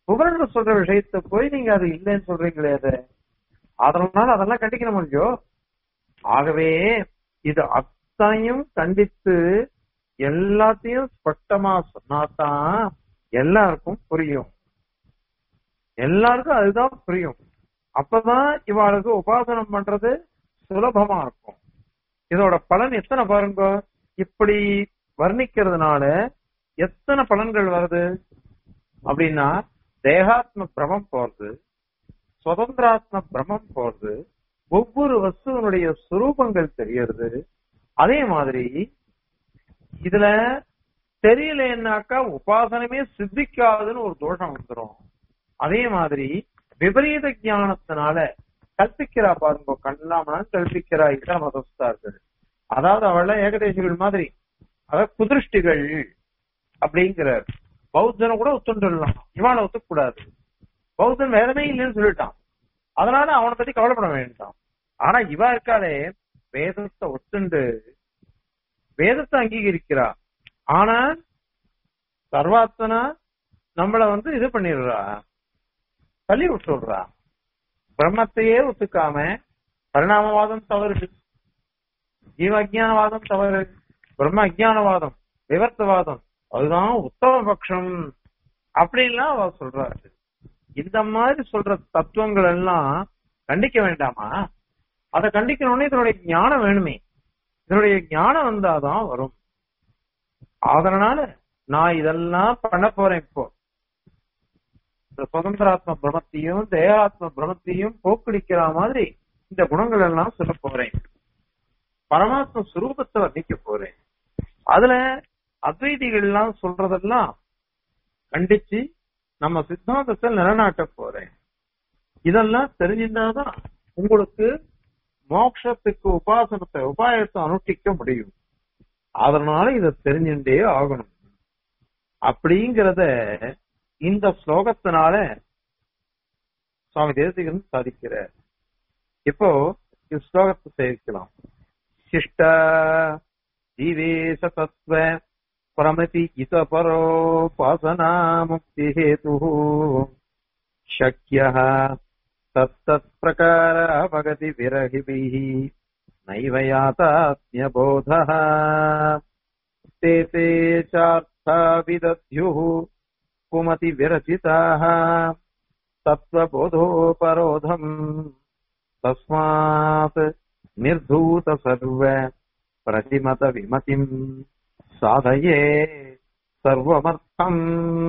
புகழ்ந்து சொல்ற விஷயத்த போய் நீங்க அது இல்லைன்னு சொல்றீங்களே அது அதனால அதெல்லாம் கண்டிக்கிற முடியும் ஆகவே இது அத்தனையும் கண்டித்து எல்லாத்தையும் ஸ்பஷ்டமா சொன்னாதான் எல்லாருக்கும் புரியும் எல்லாருக்கும் அதுதான் புரியும் அப்பதான் இவாளுக்கு உபாசனம் பண்றது சுலபமா இருக்கும் இதோட பலன் எத்தனை பாருங்க இப்படி வர்ணிக்கிறதுனால எத்தனை பலன்கள் வருது அப்படின்னா தேகாத்ம பிரமம் போறது சுதந்திராத்ம பிரமம் போறது ஒவ்வொரு வஸ்துவனுடைய சுரூபங்கள் தெரியறது அதே மாதிரி இதுல தெரியலன்னாக்கா உபாசனமே சித்திக்காதுன்னு ஒரு தோஷம் வந்துடும் அதே மாதிரி விபரீத ஞானத்தினால கற்பிக்கிறா பாருங்க கண்ணாமலாம் கற்பிக்கிறா இதர மதஸ்தார்கள் அதாவது அவள ஏகதேசிகள் மாதிரி அதாவது குதிருஷ்டிகள் அப்படிங்கிறார் பௌத்தனை கூட ஒத்துண்டுலாம் இவாளை ஒத்துக்கூடாது பௌத்தன் வேதமே இல்லைன்னு சொல்லிட்டான் அதனால அவனை பத்தி கவலைப்பட வேண்டாம் ஆனா இவா இருக்காளே வேதத்தை ஒத்துண்டு வேதத்தை அங்கீகரிக்கிறா ஆனா சர்வாத்தனா நம்மள வந்து இது பண்ணிடுறா தள்ளி விட்டுடுறா பிரம்மத்தையே ஒத்துக்காம பரிணாமவாதம் தவறு ஜீவ அஜானவாதம் தவறு பிரம்ம அஜானவாதம் விவர்த்தவாதம் அதுதான் உத்தம பட்சம் அப்படின்லாம் அவ சொல்றாரு இந்த மாதிரி சொல்ற தத்துவங்கள் எல்லாம் கண்டிக்க வேண்டாமா அதை கண்டிக்கணும்னு இதனுடைய ஞானம் வேணுமே இதனுடைய ஞானம் வந்தாதான் வரும் அதனால நான் இதெல்லாம் பண்ண போறேன் இப்போ இந்த சுதந்திராத்ம பிரமத்தையும் தேகாத்ம பிரமத்தையும் போக்கடிக்கிற மாதிரி இந்த குணங்கள் எல்லாம் சொல்ல போறேன் பரமாத்ம சுரூபத்தை வர்ணிக்க போறேன் அதுல அத்வைதிகள் எல்லாம் சொல்றதெல்லாம் கண்டிச்சு நம்ம சித்தாந்தத்தை நிலநாட்ட போறேன் இதெல்லாம் தெரிஞ்சிருந்தாதான் உங்களுக்கு மோட்சத்துக்கு உபாசனத்தை உபாயத்தை அனுஷ்டிக்க முடியும் அதனால இதை தெரிஞ்சுட்டே ஆகணும் அப்படிங்கிறத இந்த ஸ்லோகத்தினால சுவாமி தேசிகன் சாதிக்கிறார் இப்போ இந்த ஸ்லோகத்தை சேர்க்கலாம் சிஷ்ட ஜீவேச தத்துவ பிரமதி இத பரோபாசனா முக்தி ஹேது शक्य तत्तत् प्रकार अपगति विरहिभिः नैव यातात्म्यबोधः ते ते चार्था विदध्युः कुमति विरचिताः तत्त्वबोधोपरोधम् तस्मात् निर्धूत सर्व प्रतिमत विमतिम् साधये सर्वमर्थम्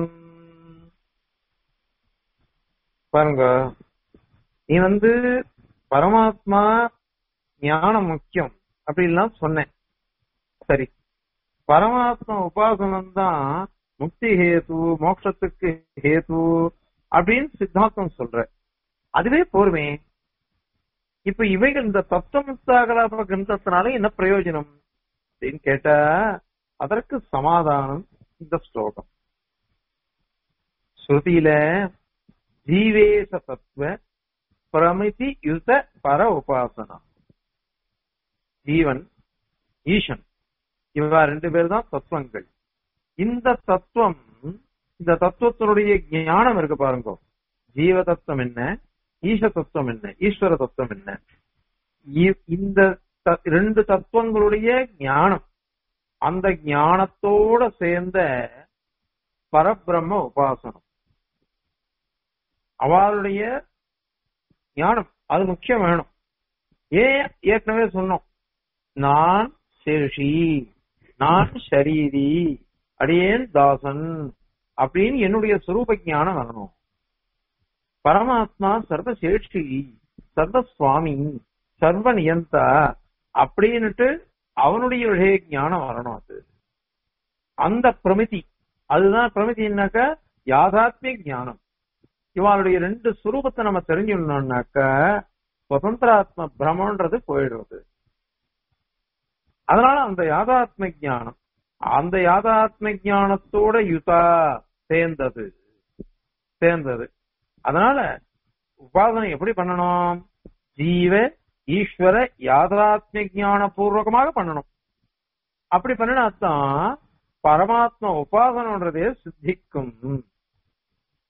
பாருங்க நீ வந்து பரமாத்மா ஞானம் முக்கியம் அப்படின்லாம் சொன்னேன் சரி பரமாத்மா உபாசனம் தான் முக்தி ஹேது மோட்சத்துக்கு ஹேது அப்படின்னு சித்தாந்தம் சொல்ற அதுவே போருமே இப்ப இவைகள் இந்த தத்துவமுக்தாகலாப கிரந்தத்தினால என்ன பிரயோஜனம் அப்படின்னு கேட்டா அதற்கு சமாதானம் இந்த ஸ்லோகம் ஸ்ருதியில ஜீவேச தத்துவ பிரமிதி யுத பர உபாசனா ஜீவன் ஈசன் இவா ரெண்டு பேர் தான் தத்துவங்கள் இந்த தத்துவம் இந்த தத்துவத்தினுடைய ஞானம் இருக்கு பாருங்க ஜீவ தத்துவம் என்ன ஈச தத்துவம் என்ன ஈஸ்வர தத்துவம் என்ன இ- இந்த த- ரெண்டு தத்துவங்களுடைய ஞானம் அந்த ஞானத்தோட சேர்ந்த பரபிரம்ம உபாசனம் அவளுடைய ஞானம் அது முக்கியம் வேணும் ஏன் ஏற்கனவே சொன்னோம் நான் சேஷி நான் ஷரீரி அடியேன் தாசன் அப்படின்னு என்னுடைய சுரூப ஞானம் வரணும் பரமாத்மா சர்வ சேஷி சர்வ சுவாமி சர்வ நியந்தா அப்படின்னுட்டு அவனுடைய விஷய ஞானம் வரணும் அது அந்த பிரமிதி அதுதான் பிரமிதினாக்க யாதாத்மிய ஞானம் இவனுடைய ரெண்டு சுரூபத்தை நம்ம தெரிஞ்சுக்கணும்னாக்க சுதந்திராத்ம பிரமன்றது போயிடுறது அதனால அந்த யாதாத்ம ஞானம் அந்த யாதாத்ம ஞானத்தோட யுதா சேர்ந்தது சேர்ந்தது அதனால உபாசனை எப்படி பண்ணணும் ஜீவ ஈஸ்வர யாதாத்ம ஞான பூர்வகமாக பண்ணணும் அப்படி பண்ணினாத்தான் பரமாத்மா உபாசனன்றதே சித்திக்கும்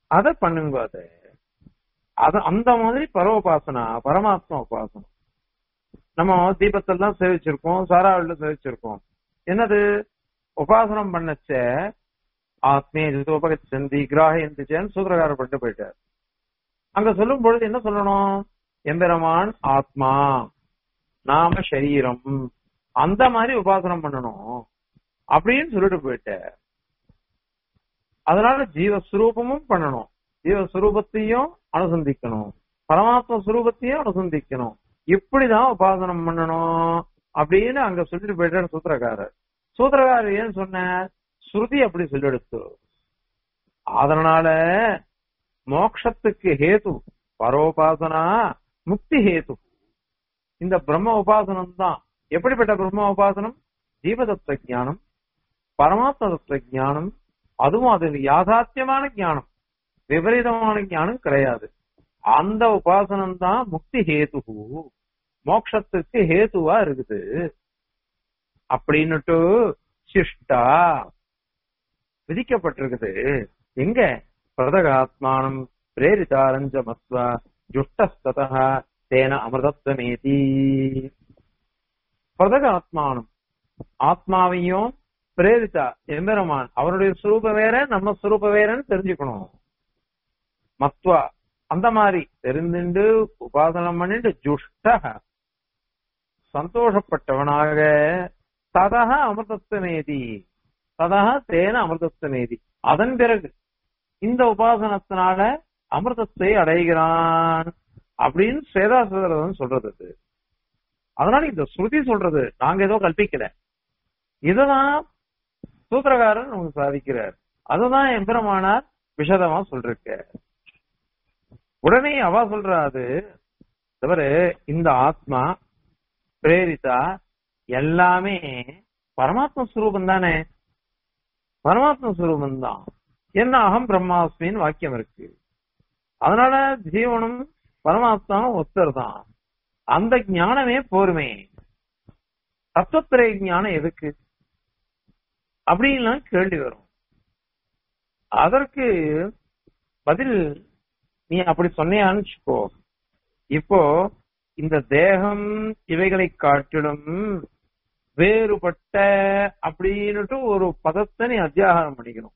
அதை பண்ணுங்க அதை அது அந்த மாதிரி பரோபாசனா பரமாத்மா உபாசனம் நம்ம தீபத்தெல்லாம் சேவிச்சிருக்கோம் சாராவில சேவிச்சிருக்கோம் என்னது உபாசனம் பண்ணச்ச ஆத்மே உபகச்சந்தி கிராகந்திச்சேன்னு சூத்திரகாரர் பண்ணிட்டு போயிட்டார் அங்க சொல்லும் பொழுது என்ன சொல்லணும் எம்பெருமான் ஆத்மா நாம சரீரம் அந்த மாதிரி உபாசனம் பண்ணணும் அப்படின்னு சொல்லிட்டு போயிட்டார் அதனால ஜீவஸ்வரூபமும் பண்ணணும் ஜீவஸ்வரூபத்தையும் அனுசந்திக்கணும் பரமாத்ம ஸ்வரூபத்தையும் அனுசந்திக்கணும் இப்படிதான் உபாசனம் பண்ணணும் அப்படின்னு அங்க சொல்லிட்டு போயிட்டாரு சூத்திரக்காரர் சூத்திரக்காரர் ஏன் சொன்ன ஸ்ருதி அப்படி சொல்லிடுத்து அதனால மோக்ஷத்துக்கு ஹேது பரோபாசனா முக்தி ஹேது இந்த பிரம்ம உபாசனம் தான் எப்படிப்பட்ட பிரம்ம உபாசனம் ஜீவதத்துவ ஞானம் பரமாத்ம தத்துவ ஞானம் அதுவும் அது யாதார்த்தியமான ஞானம் விபரீதமான ஞானம் கிடையாது அந்த உபாசனம் தான் முக்தி ஹேது மோக்ஷத்துக்கு ஹேதுவா இருக்குது அப்படின்னுட்டு சிஷ்டா விதிக்கப்பட்டிருக்குது எங்க பிரதகாத்மானம் பிரேரிதாரஞ்ச மத்வா ஜுஷ்டஸ்ததா தேன அமிர்தத்வமேதி பிரதகாத்மானம் ஆத்மாவையும் பிரேரிதா எம்பெருமான் அவருடைய சுரூப வேற நம்ம சுரூப வேறன்னு தெரிஞ்சுக்கணும் மத்வா அந்த மாதிரி தெரிந்துண்டு உபாசனம் பண்ணிட்டு ஜுஷ்ட சந்தோஷப்பட்டவனாக ததக அமிர்தத்துவமேதி ததக தேன அமிர்தத்துவமேதி அதன் பிறகு இந்த உபாசனத்தினால அமிர்தத்தை அடைகிறான் அப்படின்னு சேதாசுதரன் சொல்றது அது. அதனால இந்த ஸ்ருதி சொல்றது நாங்க ஏதோ கல்பிக்கல இததான் சூத்திரகாரன் நமக்கு சாதிக்கிறார் அதுதான் எம்பெருமானார் விஷதமா சொல்லிருக்க உடனே அவ சொல்றா அது தவிர இந்த ஆத்மா பிரேரிதா எல்லாமே பரமாத்ம ஸ்வரூபம் தானே பரமாத்ம ஸ்வரூபம் தான் என்ன அகம் பிரம்மாஸ்மின்னு வாக்கியம் இருக்கு அதனால ஜீவனும் பரமாத்மாவும் ஒத்தர் தான் அந்த ஞானமே போருமே தத்துவத்திரை ஞானம் எதுக்கு அப்படின்லாம் கேள்வி வரும் அதற்கு பதில் நீ அப்படி சொன்னியான்னு வச்சுக்கோ இப்போ இந்த தேகம் இவைகளை காட்டிலும் வேறுபட்ட அப்படின்னுட்டு ஒரு பதத்தை நீ அத்தியாகாரம் பண்ணிக்கணும்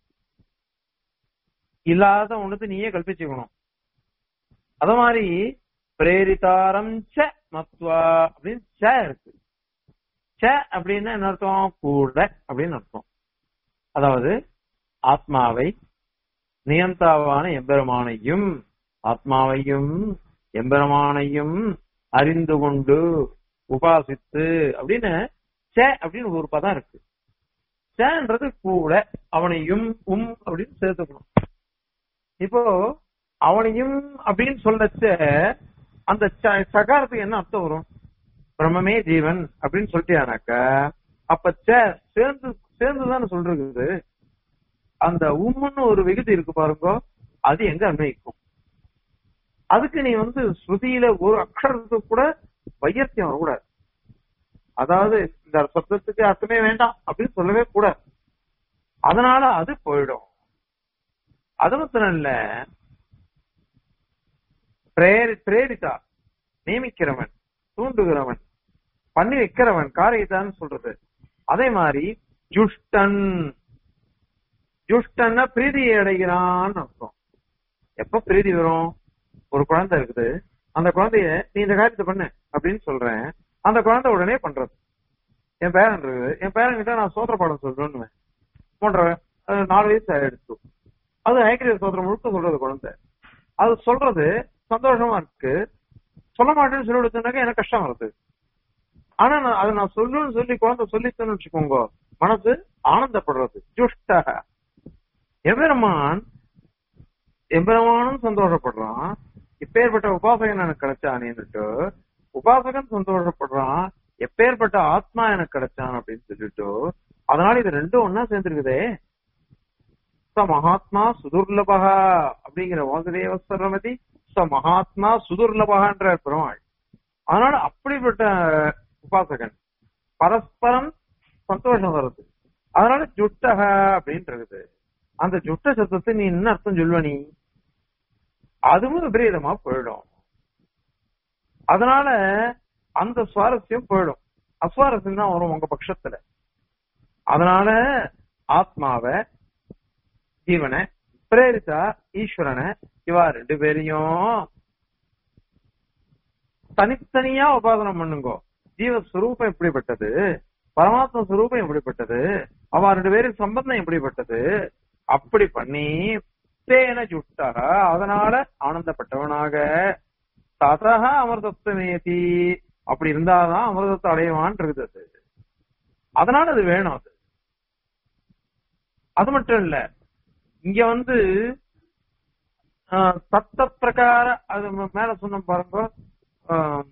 இல்லாத ஒண்ணுத்து நீயே கல்பிச்சுக்கணும் அத மாதிரி பிரேரிதாரம் ச மத்வா அப்படின்னு ச இருக்கு ச அப்படின்னா என்ன அர்த்தம் கூட அப்படின்னு அர்த்தம் அதாவது ஆத்மாவை நியந்தாவான எம்பெருமானையும் ஆத்மாவையும் எம்பெருமானையும் அறிந்து கொண்டு உபாசித்து அப்படின்னு ச அப்படின்னு ஒரு பதம் இருக்கு சேன்றது கூட அவனையும் உம் அப்படின்னு சேர்த்துக்கணும் இப்போ அவனையும் அப்படின்னு சொல்லச்ச அந்த ச- சகாரத்துக்கு என்ன அர்த்தம் வரும் பிரம்மமே ஜீவன் அப்படின்னு சொல்லிட்டியானாக்க அப்ப ச சேர்ந்து சேர்ந்துதானே சொல்றது அந்த உம்முன்னு ஒரு விகுதி இருக்கு பாருங்க அது எங்க அன்வயிக்கும் அதுக்கு நீ வந்து ஸ்ருதியில ஒரு அக்ஷரத்துக்கு கூட வையத்தியம் வரக்கூடாது அதாவது இந்த சப்தத்துக்கு அர்த்தமே வேண்டாம் அப்படின்னு சொல்லவே கூடாது அதனால அது போயிடும் அது மாத்திரம் இல்ல பிரேரி பிரேரிதா நியமிக்கிறவன் தூண்டுகிறவன் பண்ணி வைக்கிறவன் காரியத்தான்னு சொல்றது அதே மாதிரி ஜுஷ்டன் ஜுஷ்டன்னா பிரீதியை அடைகிறான்னு அர்த்தம் எப்ப பிரீதி வரும் ஒரு குழந்தை இருக்குது அந்த குழந்தைய நீ இந்த காரியத்தை பண்ணு அப்படின்னு சொல்றேன் அந்த குழந்தை உடனே பண்றது என் பேரன் இருக்குது என் பேரன் கிட்ட நான் சோத்திர பாடம் சொல்றேன்னு போன்ற அது நாலு வயசு ஆயிடுச்சு அது ஐக்கிய சோத்திரம் முழுக்க சொல்றது குழந்தை அது சொல்றது சந்தோஷமா இருக்கு சொல்ல மாட்டேன்னு சொல்லி கொடுத்தனாக்க எனக்கு கஷ்டம் வருது ஆனா நான் அதை நான் சொல்லணும்னு சொல்லி குழந்தை சொல்லித்தேன்னு வச்சுக்கோங்க மனசு ஆனந்தப்படுறது ஜுஷ்ட எம்பெருமான் எம்பெருமானும் சந்தோஷப்படுறான் இப்பேற்பட்ட உபாசகன் எனக்கு கிடைச்சானேன்னுட்டு உபாசகன் சந்தோஷப்படுறான் எப்பேற்பட்ட ஆத்மா எனக்கு கிடைச்சான் அப்படின்னு சொல்லிட்டு அதனால இது ரெண்டும் ஒன்னா சேர்ந்துருக்குதே ச மகாத்மா சுதுர்லபகா அப்படிங்கிற வாசுதேவ சரமதி ச மகாத்மா சுதுர்லபகான்ற பெருமாள் அதனால அப்படிப்பட்ட உபாசகன் பரஸ்பரம் சந்தோஷம் வருது அதனால ஜுட்டக அப்படின்னு இருக்குது அந்த ஜுட்ட சத்தத்தை நீ என்ன அர்த்தம் சொல்லுவ நீ அதுவும் விபரீதமா போயிடும் அதனால அந்த சுவாரஸ்யம் போயிடும் அஸ்வாரஸ்யம் தான் வரும் உங்க பட்சத்துல அதனால ஆத்மாவை ஜீவனை பிரேரிதா ஈஸ்வரனை இவா ரெண்டு பேரையும் தனித்தனியா உபாசனம் பண்ணுங்கோ ஜீவஸ்வரூபம் எப்படிப்பட்டது பரமாத்ம ஸ்வரூபம் எப்படிப்பட்டது அவ ரெண்டு பேரும் சம்பந்தம் எப்படிப்பட்டது அப்படி பண்ணி தேன ஜுட்டா அதனால ஆனந்தப்பட்டவனாக ததக அமிர்தத்துவமேதி அப்படி இருந்தாதான் அமிர்தத்தை அடையவான் இருக்குது அது அதனால அது வேணும் அது அது மட்டும் இல்ல இங்க வந்து ஆஹ், தத்த பிரகார அது ம- மேல சொன்ன பாருங்க ஆஹ்,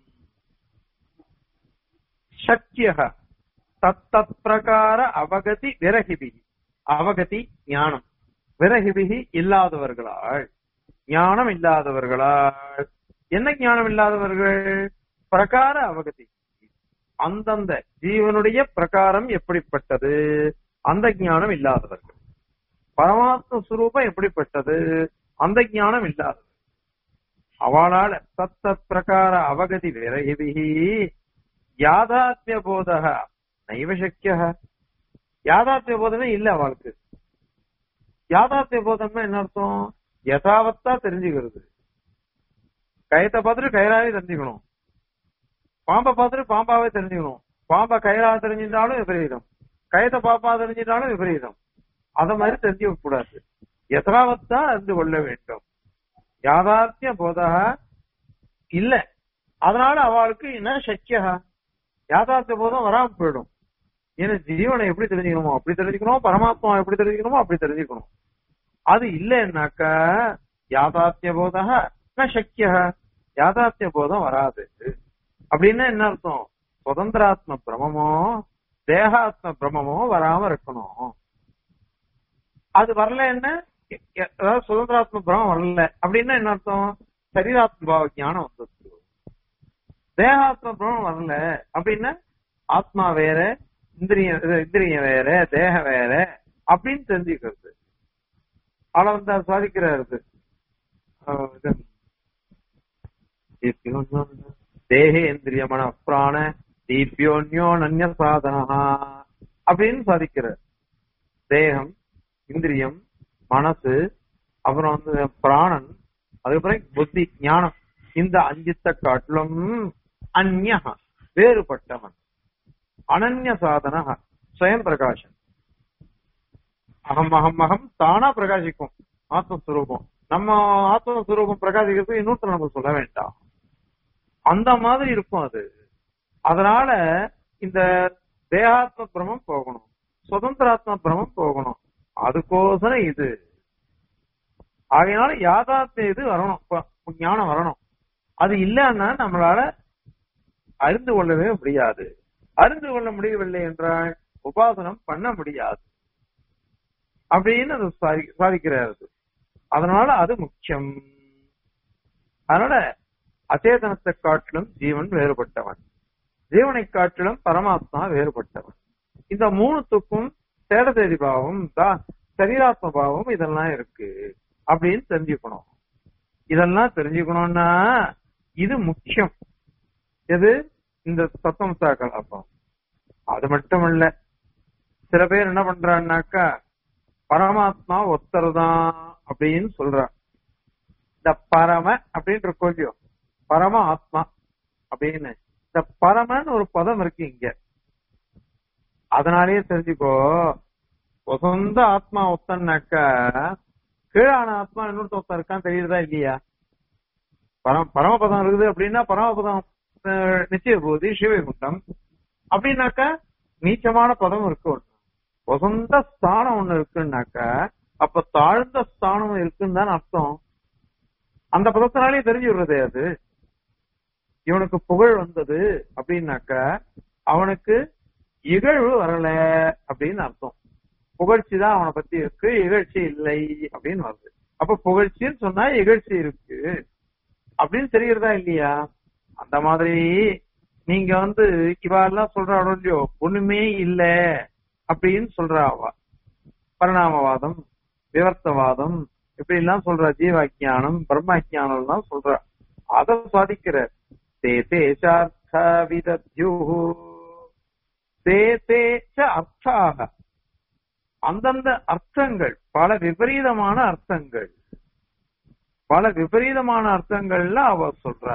சக்கியக தத்தத் பிரகார அவகதி விரகிபி அவகதி ஞானம் விரகிபிகி இல்லாதவர்களால் ஞானம் இல்லாதவர்களால் என்ன ஞானம் இல்லாதவர்கள் பிரகார அவகதி அந்தந்த ஜீவனுடைய பிரகாரம் எப்படிப்பட்டது அந்த ஞானம் இல்லாதவர்கள் பரமாத்ம சுரூபம் எப்படிப்பட்டது அந்த ஞானம் இல்லாதவர்கள் அவளால தத்த பிரகார அவகதி விரகிபிகி யாதாத்மிய போதக நைவ சக்கிய யாதாத்மிய போதமே இல்ல அவளுக்கு யாதாத்மிய போதம்னா என்ன அர்த்தம் யதாவத்தா தெரிஞ்சுக்கிறது கயத்தை பார்த்துட்டு கயிறாவே தெரிஞ்சுக்கணும் பாம்பை பார்த்துட்டு பாம்பாவே தெரிஞ்சுக்கணும் பாம்பை கயிறா தெரிஞ்சிருந்தாலும் விபரீதம் கயத்தை பாப்பா தெரிஞ்சிட்டாலும் விபரீதம் அத மாதிரி தெரிஞ்சுக்க கூடாது யதாவத்தா அறிந்து கொள்ள வேண்டும் யாதார்த்திய போதக இல்ல அதனால அவளுக்கு என்ன சக்கியா யாதார்த்திய போதம் வராம போயிடும் ஏன்னா ஜீவனை எப்படி தெரிஞ்சுக்கணுமோ அப்படி தெரிஞ்சுக்கணும் பரமாத்மா எப்படி தெரிஞ்சுக்கணுமோ அப்படி தெரிஞ்சுக்கணும் அது இல்லைன்னாக்க யாதார்த்திய போதக ந சக்கிய யாதார்த்திய போதம் வராது அப்படின்னா என்ன அர்த்தம் சுதந்திராத்ம பிரமமோ தேகாத்ம பிரமமோ வராம இருக்கணும் அது வரல என்ன எ- எ- அதாவது சுதந்திராத்ம பிரமம் வரல அப்படின்னா என்ன அர்த்தம் சரீராத்ம பாவ ஞானம் வந்தது தேகாத்ம பிரமம் வரல அப்படின்னா ஆத்மா வேற இந்திரியம் இது இந்திரியம் வேற தேகம் வேற அப்படின்னு தெரிஞ்சுக்கிறது ஆனா வந்து அது சாதிக்கிறாரு இது. ஆஹ் இது. தேகேந்திரிய மன பிராண தீபியோன்யோ நன்ய சாதனா அப்படின்னு சாதிக்கிறார் தேகம் இந்திரியம் மனசு அப்புறம் வந்து பிராணன் அதுக்கப்புறம் புத்தி ஞானம் இந்த அஞ்சித்த காட்டிலும் அந்நிய வேறுபட்டவன் அனன்ய சாதன ஸ்வயம் பிரகாசன் அகம் அகம் அகம் தானா பிரகாசிக்கும் ஆத்மஸ்வரூபம் நம்ம ஆத்மஸ்வரூபம் பிரகாசிக்கிறது இன்னொருத்தர் நமக்கு சொல்ல வேண்டாம் அந்த மாதிரி இருக்கும் அது அதனால இந்த தேகாத்ம பிரமம் போகணும் சுதந்திராத்ம பிரமம் போகணும் அதுக்கோசரம் இது ஆகையினால யாதார்த்த இது வரணும் ப- ஞானம் வரணும் அது இல்லைன்னா நம்மளால அறிந்து கொள்ளவே முடியாது அறிந்து கொள்ள முடியவில்லை என்றால் உபாசனம் பண்ண முடியாது அப்படின்னு அது சாதி- சாதிக்கிறாரு அதனால அது முக்கியம் அதனால அச்சேதனத்தை காட்டிலும் ஜீவன் வேறுபட்டவன் ஜீவனை காட்டிலும் பரமாத்மா வேறுபட்டவன் இந்த மூணுத்துக்கும் சேடதேதி பாவம் தான் சரீராத்ம பாவம் இதெல்லாம் இருக்கு அப்படின்னு தெரிஞ்சுக்கணும் இதெல்லாம் தெரிஞ்சுக்கணும்னா இது முக்கியம் எது இந்த தத்துவம்சா கலாபம் அது மட்டும் இல்ல சில பேர் என்ன பண்றான்னாக்கா பரமாத்மா ஒருத்தர் தான் அப்படின்னு சொல்றான் இந்த பரம அப்படின்னு இருக்கோ இல்லையோ பரம ஆத்மா அப்படின்னு இந்த பரமன்னு ஒரு பதம் இருக்கு இங்க அதனாலேயே தெரிஞ்சுக்கோ சொந்த ஆத்மா ஒத்தன்னாக்கா கீழான ஆத்மா இன்னொருத்த ஒருத்தன் இருக்கான் தெரியுதா இல்லையா பரம பரமபதம் இருக்குது அப்படின்னா பரமபதம் அஹ், நிச்சய போதி சிவகுண்டம் அப்படின்னாக்கா நீச்சமான பதம் இருக்கு ஒண்ணு வசந்த ஸ்தானம் ஒண்ணு இருக்குன்னாக்கா அப்ப தாழ்ந்த ஸ்தானம் இருக்குன்னு தான் அர்த்தம் அந்த பதத்தினாலே தெரிஞ்சு விடுறதே அது இவனுக்கு புகழ் வந்தது அப்படின்னாக்கா அவனுக்கு இகழ்வு வரல அப்படின்னு அர்த்தம் புகழ்ச்சி தான் அவனை பத்தி இருக்கு இகழ்ச்சி இல்லை அப்படின்னு வருது அப்ப புகழ்ச்சின்னு சொன்னா இகழ்ச்சி இருக்கு அப்படின்னு தெரிகிறதா இல்லையா அந்த மாதிரி நீங்க வந்து இவாள்லாம் சொல்றாளோ இல்லையோ ஒண்ணுமே இல்ல அப்படின்னு சொல்றா அவ பரிணாமவாதம் விவர்த்தவாதம் இப்படி எல்லாம் சொல்ற ஜீவாக்கியானம் பிரம்மஜானம் எல்லாம் சொல்ற அதை சாதிக்கிற தே தேசார்த்த விதத்யு தே தேச்ச அர்த்தாக அந்தந்த அர்த்தங்கள் பல விபரீதமான அர்த்தங்கள் பல விபரீதமான அர்த்தங்கள்ல அவ சொல்றா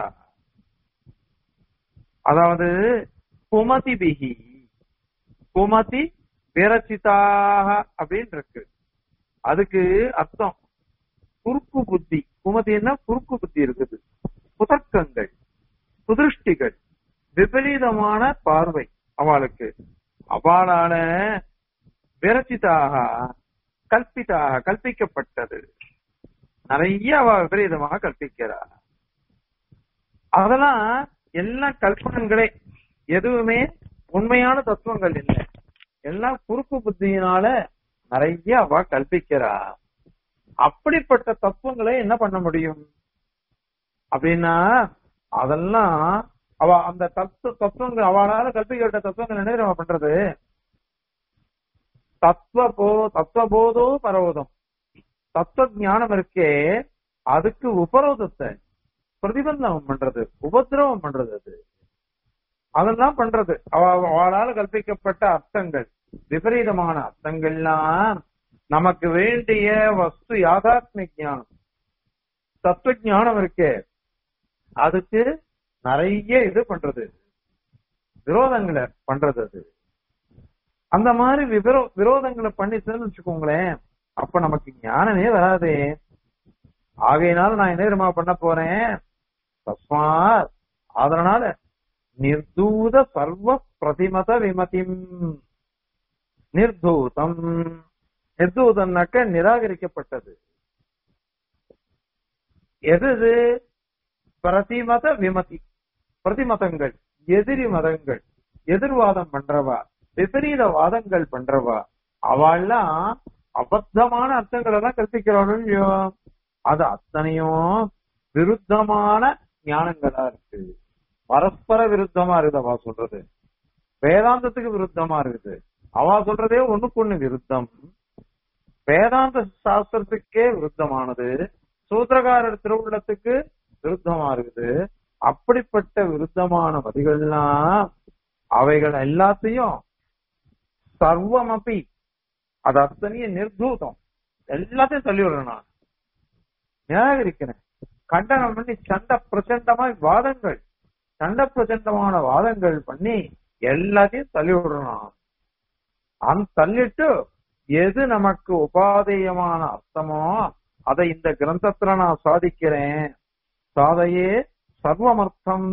அதாவது குமதி பிகி குமதி விரச்சிதாக அப்படின்னு இருக்கு அதுக்கு அர்த்தம் குறுக்கு புத்தி குமதின்னா குறுக்கு புத்தி இருக்குது புதக்கங்கள் புதிருஷ்டிகள் விபரீதமான பார்வை அவளுக்கு அவளால விரச்சிதாக கல்பிதாக கல்பிக்கப்பட்டது நிறைய அவ விபரீதமாக கற்பிக்கிறார் அதெல்லாம் எல்லாம் கல்பனங்களே எதுவுமே உண்மையான தத்துவங்கள் இல்லை எல்லாம் குறுக்கு புத்தியினால நிறைய அவ கல்பிக்கிறா அப்படிப்பட்ட தத்துவங்களை என்ன பண்ண முடியும் அப்படின்னா அதெல்லாம் அவ அந்த தத்துவ தத்துவங்கள் அவளால கல்பிக்கப்பட்ட தத்துவங்கள் என்ன தெரியுமா பண்றது தத்துவ போ தத்துவபோதோ பரவோதம் தத்துவ ஞானம் இருக்கே அதுக்கு உபரோதத்தை பிரதிபந்தம் பண்றது உபதிரவம் பண்றது அது அதெல்லாம் பண்றது அவ அவளால கல்பிக்கப்பட்ட அர்த்தங்கள் விபரீதமான அர்த்தங்கள்லாம் நமக்கு வேண்டிய வஸ்து யாதாத்மிக ஞானம் தத்துவ ஞானம் இருக்கே அதுக்கு நிறைய இது பண்றது விரோதங்களை பண்றது அது அந்த மாதிரி விபரோ விரோதங்களை பண்ணிச்சுன்னு வச்சுக்கோங்களேன் அப்ப நமக்கு ஞானமே வராதே ஆகையினால நான் என்ன தெரியுமா பண்ண போறேன் தஸ்மா அதனால நிர்தூத சர்வ பிரதிமத விமதிம் நிர்தூதம் நிர்தூதம்னாக்க நிராகரிக்கப்பட்டது எது இது பிரதிமத விமதி பிரதிமதங்கள் எதிரி மதங்கள் எதிர்வாதம் பண்றவா விபரீத வாதங்கள் பண்றவா அவள்லாம் அபத்தமான அர்த்தங்கள் எல்லாம் கற்பிக்கிறார்கள் இல்லையோ அது அத்தனையும் விருத்தமான ஞானங்களா இருக்கு பரஸ்பர விருத்தமா இருக்குது அவ சொல்றது வேதாந்தத்துக்கு விருத்தமா இருக்குது அவ சொல்றதே ஒண்ணுக்கு ஒண்ணு விருத்தம் வேதாந்த சாஸ்திரத்துக்கே விருத்தமானது சூத்திரகாரர் திருவுள்ளத்துக்கு விருத்தமா இருக்குது அப்படிப்பட்ட விருத்தமான பதிகள்லாம் அவைகள் எல்லாத்தையும் சர்வமபி அது அத்தனையும் நிர்தூதம் எல்லாத்தையும் சொல்லி விடுறேன் நான் நிராகரிக்கிறேன் கண்டனம் பண்ணி சண்டை பிரச்சண்டமா வாதங்கள் சண்டை பிரச்சண்டமான வாதங்கள் பண்ணி எல்லாத்தையும் தள்ளி விடுறோம் அந்த தள்ளிட்டு எது நமக்கு உபாதேயமான அர்த்தமோ அதை இந்த கிரந்தத்துல நான் சாதிக்கிறேன் சாதையே சர்வமர்த்தம்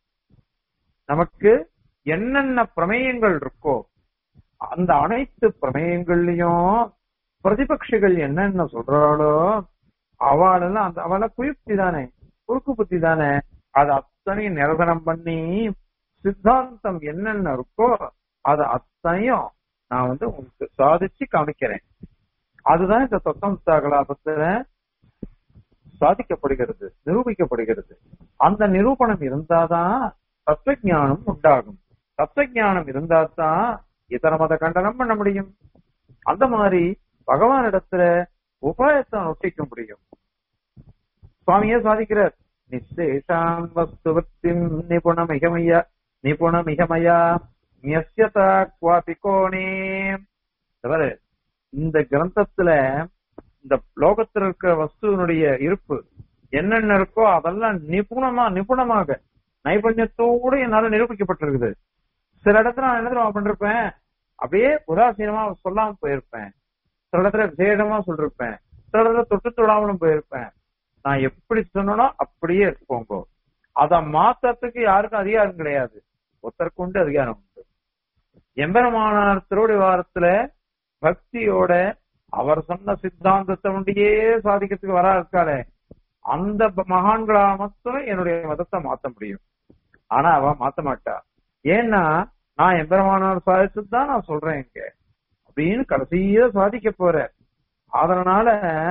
நமக்கு என்னென்ன பிரமேயங்கள் இருக்கோ அந்த அனைத்து பிரமேயங்கள்லயும் பிரதிபக்ஷிகள் என்னென்ன சொல்றாளோ அவளெல்லாம் அந்த அவள குயுக்தி தானே குறுக்கு புத்தி தானே அது அத்தனையும் நிரசனம் பண்ணி சித்தாந்தம் என்னென்ன இருக்கோ அது அத்தனையும் நான் வந்து உங்களுக்கு சாதிச்சு காமிக்கிறேன் அதுதான் இந்த தத்துவ கலாபத்துல சாதிக்கப்படுகிறது நிரூபிக்கப்படுகிறது அந்த நிரூபணம் இருந்தாதான் தத்துவஞானம் உண்டாகும் தத்துவஞானம் இருந்தாதான் இதர மத கண்டனம் பண்ண முடியும் அந்த மாதிரி பகவானிடத்துல உபாயத்தை நொட்டிக்க முடியும் சுவாமியே சாதிக்கிறார் நிச்சேஷாம் வஸ்துவத்தின் நிபுணமிகமையா நிபுணமிகமையா நியசியதா குவாபி கோணே தவிர இந்த கிரந்தத்துல இந்த லோகத்துல இருக்கிற வஸ்துவனுடைய இருப்பு என்னென்ன இருக்கோ அதெல்லாம் நிபுணமா நிபுணமாக நைபுண்யத்தோடு என்னால நிரூபிக்கப்பட்டிருக்குது சில இடத்துல நான் என்ன தெரியுமா பண்ணிருப்பேன் அப்படியே உதாசீனமா சொல்லாம போயிருப்பேன் சில இடத்துல விசேஷமா சொல்லிருப்பேன் சில இடத்துல தொட்டு தொடாமலும் போயிருப்பேன் நான் எப்படி சொன்னனோ அப்படியே போங்க அத மாத்தத்துக்கு யாருக்கும் அதிகாரம் கிடையாது ஒருத்தருக்கு உண்டு அதிகாரம் உண்டு எம்பெருமானார் திருவடி வாரத்துல பக்தியோட அவர் சொன்ன சித்தாந்தத்தை ஒண்டியே சாதிக்கிறதுக்கு வரா இருக்காளே அந்த மகான்களா மட்டும் என்னுடைய மதத்தை மாத்த முடியும் ஆனா அவ மாத்த மாட்டா ஏன்னா நான் எம்பெருமானார் சாதிச்சது தான் நான் சொல்றேன் இங்க அப்படின்னு கடைசியா சாதிக்க போற அதனால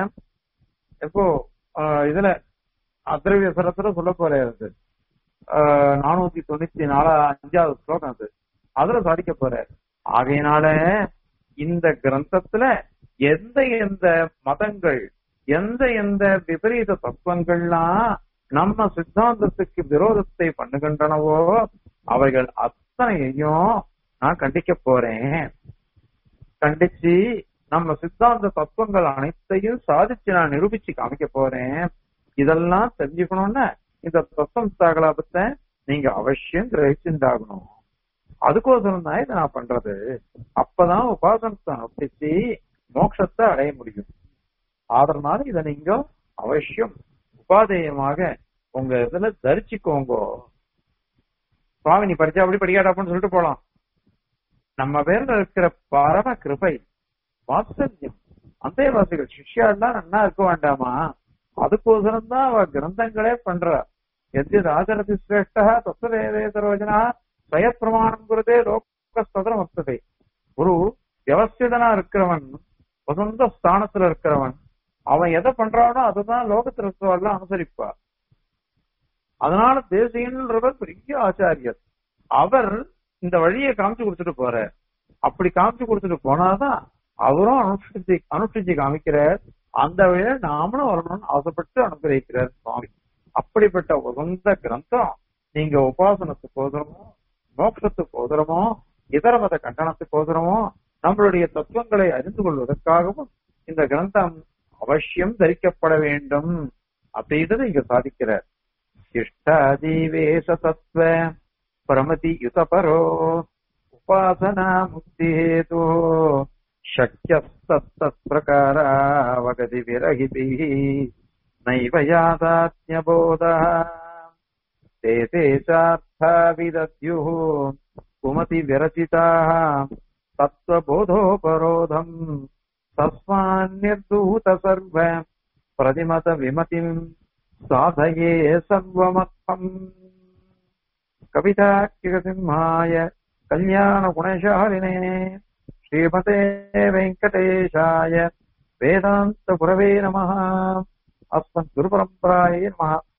இப்போ இதுல அத்திரவிய சரத்துல சொல்ல போறாரு நானூத்தி தொண்ணூத்தி நாலா அஞ்சாவது ஸ்லோகம் அது அதுல சாதிக்க போற ஆகையினால இந்த கிரந்தத்துல எந்த எந்த மதங்கள் எந்த எந்த விபரீத தத்துவங்கள்லாம் நம்ம சித்தாந்தத்துக்கு விரோதத்தை பண்ணுகின்றனவோ அவைகள் அத்தனையையும் நான் கண்டிக்க போறேன் கண்டிச்சு நம்ம சித்தாந்த தத்துவங்கள் அனைத்தையும் சாதிச்சு நான் நிரூபிச்சு காமிக்க போறேன் இதெல்லாம் தெரிஞ்சுக்கணும்னா இந்த தத்துவம் தாகலாபத்தை நீங்க அவசியம் கிரகிச்சுண்டாகணும் அதுக்கோசரம் தான் இதை நான் பண்றது அப்பதான் உபாசனத்தை அனுப்பிச்சு மோட்சத்தை அடைய முடியும் அதனால இதை நீங்க அவசியம் உபாதேயமாக உங்க இதுல தரிச்சுக்கோங்க சுவாமி நீ படிச்சா அப்படி படிக்காட்டாப்புன்னு சொல்லிட்டு போலாம் நம்ம பேர்ல இருக்கிற பரம கிருபை வாத்சல்யம் அந்தேவாசிகள் சிஷ்யாலாம் நன்னா இருக்க வேண்டாமா அதுக்கோசரம் தான் அவ கிரந்தங்களே பண்றா எது ராஜரதி சிரேஷ்டா தத்துவேதரோஜனா சுயப்பிரமாணம் குருதே லோகஸ்தரம் வசதே ஒரு வியவஸ்திதனா இருக்கிறவன் வசந்த ஸ்தானத்துல இருக்கிறவன் அவன் எதை பண்றானோ அதுதான் லோகத்துல இருக்கிறவெல்லாம் அனுசரிப்பா அதனால தேசியன்றவர் பெரிய ஆச்சாரியர் அவர் இந்த வழியை காமிச்சு கொடுத்துட்டு போறார் அப்படி காமிச்சு கொடுத்துட்டு போனாதான் அவரும் அனுஷ்டிச்சு அனுஷ்டிச்சு காமிக்கிறார் அந்த வழியில நாமளும் வரணும்னு ஆசைப்பட்டு அனுகிரகிக்கிறார் சுவாமி அப்படிப்பட்ட உகந்த கிரந்தம் நீங்க உபாசனத்துக்கு போதுறமோ மோட்சத்துக்கு போதுறமோ இதர மத கண்டனத்துக்கு போதுறமோ நம்மளுடைய தத்துவங்களை அறிந்து கொள்வதற்காகவும் இந்த கிரந்தம் அவசியம் தரிக்கப்பட வேண்டும் அப்படின்றது இங்க சாதிக்கிறார் இஷ்டாதீவேச தத்துவ பிரமதி யுதபரோ உபாசனா முக்தி ஹேது शक्यस्तत्तत्प्रकारावगति विरहिभिः नैव यादात्म्यबोधः ते ते चार्था विदद्युः कुमति विरचिताः तत्त्वबोधोपरोधम् तस्मान्निर्दूत सर्व प्रतिमत विमतिम् साधये सर्वमर्थम् कविताकिकसिंहाय कल्याणगुणशालिने श्रीमते वेङ्कटेशाय वेदान्तपुरवे नमः अस्मद्गुरुपरम्परायै नमः